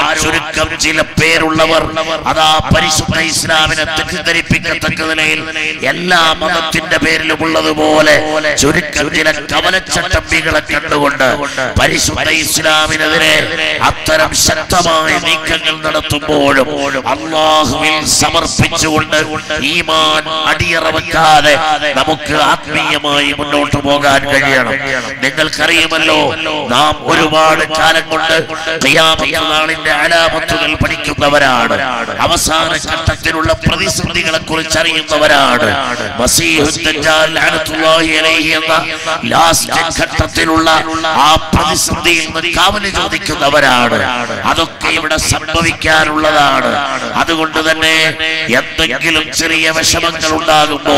ചുരുക്കം ചില പേരുള്ളവർ അതാ പരിശുദ്ധ ഇസ്ലാമിനെ തെറ്റിദ്ധരിപ്പിക്കത്തക്ക നിലയിൽ എല്ലാ മതത്തിന്റെ പേരിലും ഉള്ളതുപോലെ ചുരുക്കം ചില കവലച്ചട്ടമ്പികളെ കണ്ടുകൊണ്ട് പരിശുദ്ധ ഇസ്ലാമിനെതിരെ അത്തരം ശക്തമായ നീക്കങ്ങൾ നടത്തുമ്പോഴും അള്ളാഹുവിൽ സമർപ്പിച്ചുകൊണ്ട് ഈമാൻ അടിയറ വെക്കാതെ നമുക്ക് ആത്മീയമായി മുന്നോട്ട് പോകാൻ കഴിയണം നിങ്ങൾക്കറിയുമല്ലോ നാം ഒരുപാട് കാലം കൊണ്ട് ഖിയാമത്ത് നാളിന്റെ അലാമത്തുകൾ പഠിക്കുന്നവരാണ് അവസാന ഘട്ടത്തിലുള്ള പ്രതിസന്ധികളെ കുറിച്ച് അറിയുന്നവരാണ് മസീഹുദ് ദജ്ജാൽ ലഅനത്തുല്ലാഹി അലൈഹി എന്ന ലാസ്റ്റ് ഘട്ടത്തിലുള്ള ആ പ്രതിസന്ധിയിൽ നിന്ന് കാവല് ചോദിക്കുന്നവരാണ് അതൊക്കെ ഇവിടെ സംഭവിക്കാനുള്ളതാണ് അതുകൊണ്ട് തന്നെ എന്തെങ്കിലും ചെറിയ വിഷമങ്ങൾ ഉണ്ടാകുമ്പോ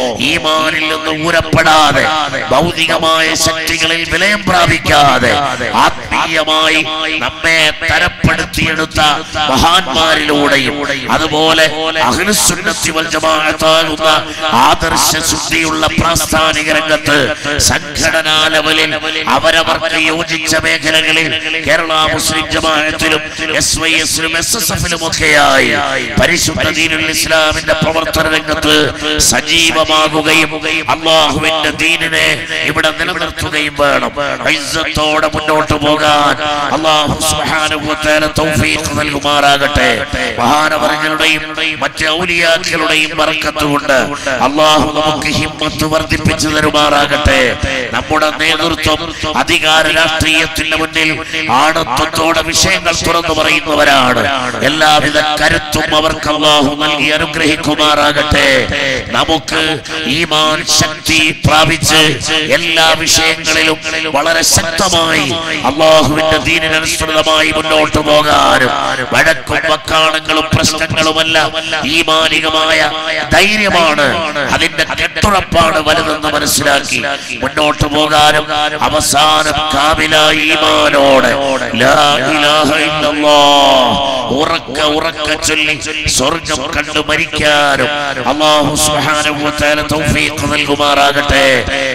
ഈമാനിൽ നിന്ന് ഊരപ്പെടാതെ ഭൗതികമായ ശക്തികളിൽ വിലയം പ്രാപിക്കാതെ ആത്മീയമായി നമ്മെ തരപ്പെടുത്തിയെടുത്ത മഹാന്മാരിലൂടെയും അതുപോലെ അഖിലുസുന്നത്തി വൽ ജമാഅത്താകുന്ന ആദർശ ശുദ്ധിയുള്ള പ്രാസ്ഥാനിക രംഗത്ത് സംഘടനാ ലെവലിൽ അവരവർക്ക് യോജിച്ച മേഖലകളിൽ കേരള മുസ്ലിം ജമാഅത്തിലും എസ് വൈ എസിലും എസ് എസ് എഫിലും ഒക്കെയായി പരിശുദ്ധ ദീനുൽ ഇസ്ലാമിന്റെ പ്രവർത്തന രംഗത്ത് സജീവമാകുകയും അള്ളാഹുവിന്റെ ദീനിനെ ഇവിടെ നിലനിർത്തുകയും വേണം ഇസ്സത്തോടെ മുന്നോട്ട് പോകാൻ അള്ളാഹു സുബ്ഹാനഹു വ തആല തൗഫീഖ് നൽകുമാറാകട്ടെ മഹാനവറുകളുടെയും മറ്റ് ഔലിയാക്കളുടെയും ബർക്കത്ത് കൊണ്ട് അള്ളാഹു നമുക്ക് ഹിമ്മത്ത് വർദ്ധിപ്പിച്ചു തരുമാറാകട്ടെ നമ്മുടെ നേതൃത്വം അധികാര രാഷ്ട്രീയത്തിന്റെ മുന്നിൽ ആണത്വത്തോടെ വിഷയങ്ങൾ തുറന്നു പറയുന്നവരാണ് എല്ലാവിധ കരുത്തും അവർക്ക് അള്ളാഹു നൽകി അനുഗ്രഹിക്കുമാറാകട്ടെ നമുക്ക് ഈമാൻ ശക്തി പ്രാപിച്ച് എല്ലാ വിഷയങ്ങളിലും വളരെ ശക്തമായി അള്ളാഹുവിന്റെ ദീനിനനുസൃതമായി മുന്നോട്ട് പോകാനും വഴക്കും വക്കാണങ്ങളും പ്രശ്നങ്ങളുമല്ല ഈമാനികമായ ധൈര്യമാണ് അതിന്റെ കെട്ടുറപ്പാണ് വലുതെന്ന് മനസ്സിലാക്കി മുന്നോട്ട് പോകാനും അവസാനം കാമിലായ ഈമാനോടെ ലാ ഇലാഹ ഇല്ലല്ലാഹ് ഉറക്ക ഉറക്ക ചൊല്ലി സ്വർഗം കണ്ടു മരിക്കാനും അള്ളാഹു സുബ്ഹാനഹു വ തആല തൗഫീഖ് നൽകുമാറാകട്ടെ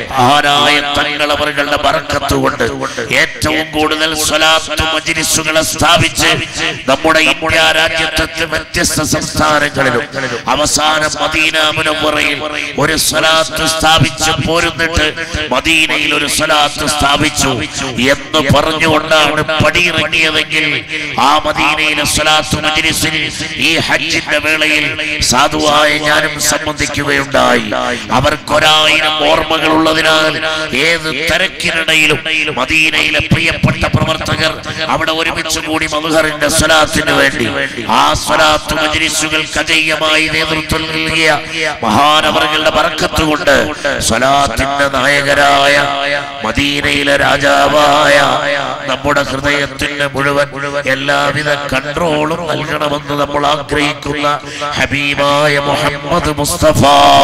ആരായ തങ്ങളവരുടെ ബർക്കത്ത് കൊണ്ട് ഏറ്റവും കൂടുതൽ സ്വലാത്ത് മജ്ലിസുകളെ സ്ഥാപിച്ച് നമ്മുടെ ഇന്ത്യ രാജ്യത്തെ വ്യത്യസ്ത സംസ്ഥാനങ്ങളിലും അവസാനം മദീന മുനവറയിൽ ഒരു സ്വലാത്ത് സ്ഥാപിച്ച് പോരുന്നിട്ട് മദീനയിൽ ഒരു സ്വലാത്ത് സ്ഥാപിച്ചു എന്ന് പറഞ്ഞുകൊണ്ടാണ് പടിയിറങ്ങിയതെങ്കിൽ ആ മദീനയിലെ സ്വലാത്ത് മജ്ലിസിൽ ഈ ഹജ്ജിന്റെ വേളയിൽ സാധുവായ ഞാനും സംബന്ധിക്കുകയുണ്ടായി അവർക്കൊരായിരം ഓർമ്മകൾ ഉള്ളതിനാൽ ഏത് തിരക്കിനിടയിലും മദീനയിലെ പ്രിയപ്പെട്ട പ്രവർത്തകർ അവിടെ ഒരുമിച്ച് കൂടി മധുഹറിന്റെ സ്വലാത്തിന് വേണ്ടി ആ സ്വലാത്ത് മജ്ലിസുകൾക്ക് അജയ്യമായി നേതൃത്വം നൽകിയ മഹാനവറുകളുടെ ബർക്കത്ത് കൊണ്ട് സ്വലാത്തിന്റെ നായകരായ മദീനയിലെ രാജാവായ നമ്മുടെ ഹൃദയത്തിന്റെ മുഴുവൻ എല്ലാവിധ കൺട്രോളും നൽകണമെന്ന് നമ്മൾ ആഗ്രഹിക്കുന്ന ഹബീബായ മുഹമ്മദ് മുസ്തഫ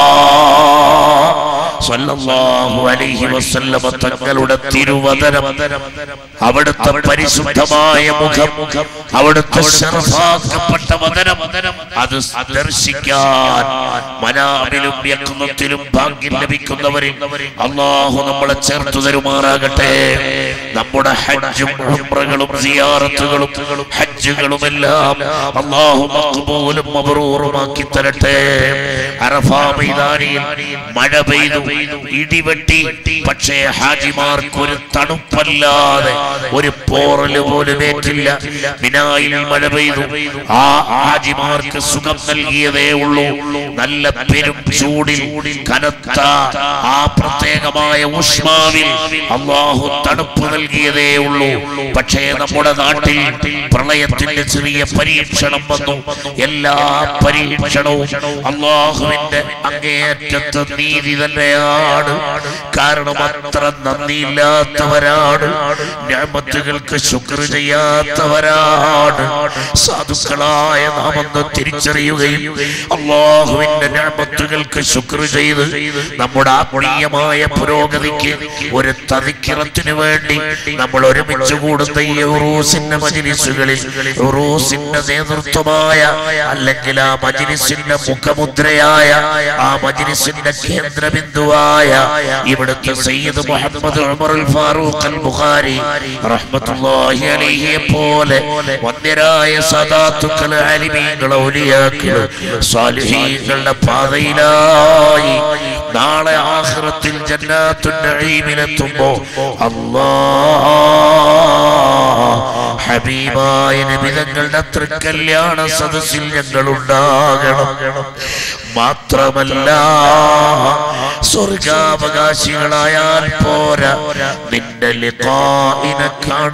സല്ലല്ലാഹു അലൈഹി വസല്ലമ തങ്ങളുടെ തിരുവദനം അവിടുത്തെ പരിശുദ്ധമായ മുഖം അവിടുത്തെ ശർഫാക്കപ്പെട്ട വദനം അത് ദർശിക്കാൻ മനാമിലും യക്മത്തിലും ഭാഗ്യം ലഭിക്കുന്നവരിൽ അള്ളാഹു നമ്മളെ ചേർത്തു തരുമാറാകട്ടെ നമ്മുടെ ഹജ്ജും ഉംറകളും സിയാറത്തുകളും ഹജ്ജുകളും എല്ലാം അള്ളാഹു മഖ്ബൂലും മബ്റൂറുമാക്കി തരട്ടെ അറഫാ മൈതാനിയിൽ മഴ പെയ്തു ഇടിവെട്ടി പക്ഷേ ഹാജിമാർക്ക് ഒരു തണുപ്പല്ലാതെ ഒരു പോറല് പോലും ഏറ്റില്ല മിനായിൽ മഴ പെയ്തു ആ ഹാജിമാർക്ക് സുഖം നൽകിയതേ ഉള്ളൂ നല്ല പെരും ചൂടിൽ കനത്ത ആ പ്രത്യേകമായ ഊഷ്മാവിൽ അള്ളാഹു തണുപ്പ് നൽകിയതേ ഉള്ളൂ പക്ഷേ നമ്മുടെ നാട്ടിൽ പ്രളയത്തിന്റെ ചെറിയ പരീക്ഷണം വന്നു എല്ലാ പരീക്ഷണവും അള്ളാഹുവിന്റെ അങ്ങേയറ്റത്തെ നീതി തന്നെയാണ് കാരണം അത്ര നന്ദിയില്ലാത്തവരാണ് ഞാമത്തുകൾക്ക് ശുക്ർ ചെയ്യാത്തവരാണ് സാധുക്കളായ നാം ഒന്ന് തിരിച്ചറിയുകയും അള്ളാഹുവിന്റെ ഞാമത്തുകൾക്ക് ശുക്ർ ചെയ്ത് നമ്മുടെ ആത്മീയമായ പുരോഗതിക്ക് ഒരു തതിക്കിറത്തിന് വേണ്ടി നമ്മൾ ഒരുമിച്ച് കൂടുന്ന ഈ ഉറൂസിന്റെ മജിലിസുകളിൽ ഉറൂസിന്റെ നേതൃത്വമായ അല്ലെങ്കിൽ ആ മജിലിസിന്റെ മുഖമുദ്രയായ ആ മജിലിസിന്റെ കേന്ദ്രബിന്ദുവായ ഇവിടുത്തെ സയ്യിദ് മുഹമ്മദ് ഉമറുൽ ഫാറൂഖ് അൽ ബുഖാരി റഹ്മത്തുള്ളാഹി അലൈഹിയെ പോലെ വന്യരായ സദാത്തുക്കൾ അലിമീങ്ങൾ ഔലിയാക്കൾ സ്വാലിഹീങ്ങളുടെ പാതയിലായി നാളെ ആഖിറത്തിൽ ജന്നാത്തുൽ നഈമിലെത്തുമ്പോ അല്ലാഹ് ഹബീബായ നബിതങ്ങളുടെ തൃക്കല്യാണ സദസ്സിൽ ഞങ്ങൾ ഉണ്ടാകണം മാത്രമല്ല സ്വർഗാവകാശികളായാൽ പോരാ നിന്റെ ലിഖാഇനെ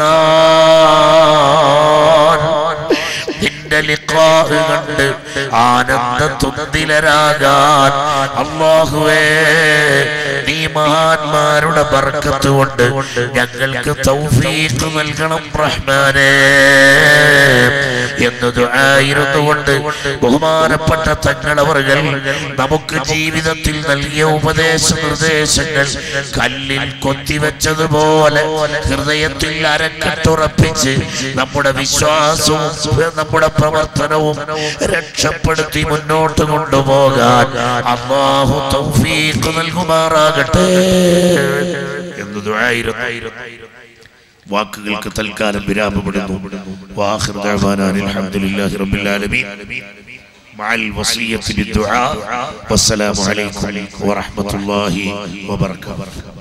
കാണാൻ നിന്റെ ലിഖാഹ് കണ്ട് ആനന്ദ തുന്തിലരാകാൻ അള്ളാഹുവേ നീ മഹാന്മാരുടെ ബർക്കത്ത് കൊണ്ട് ഞങ്ങൾക്ക് തൗഫീഖ് നൽകണം റഹ്മാനേ എന്ന് ദുആയിരുന്നു കൊണ്ട് ബഹുമാനപ്പെട്ട തങ്ങളവറുകൾ നമുക്ക് ജീവിതത്തിൽ നൽകിയ ഉപദേശ നിർദ്ദേശങ്ങൾ കല്ലിൽ കൊത്തിവെച്ചതുപോലെ ഹൃദയത്തിൽ അരക്കട്ടുറപ്പിച്ച് നമ്മുടെ വിശ്വാസവും നമ്മുടെ പ്രവർത്തനവും രക്ഷപ്പെടുത്തി മുന്നോട്ട് കൊണ്ടുപോകാൻ അള്ളാഹു തൗഫീഖ് നൽകുമാറാകട്ടെ എന്ന് ദുആയിരുന്നു വാക്കുകൾക്ക് തൽക്കാലം വിരാമപ്പെടുന്നു വാഹിർ ദഅവാനാ അൽഹംദുലില്ലാഹി റബ്ബിൽ ആലമീൻ مع الوصية بالدعاء والسلام عليكم ورحمة الله وبركاته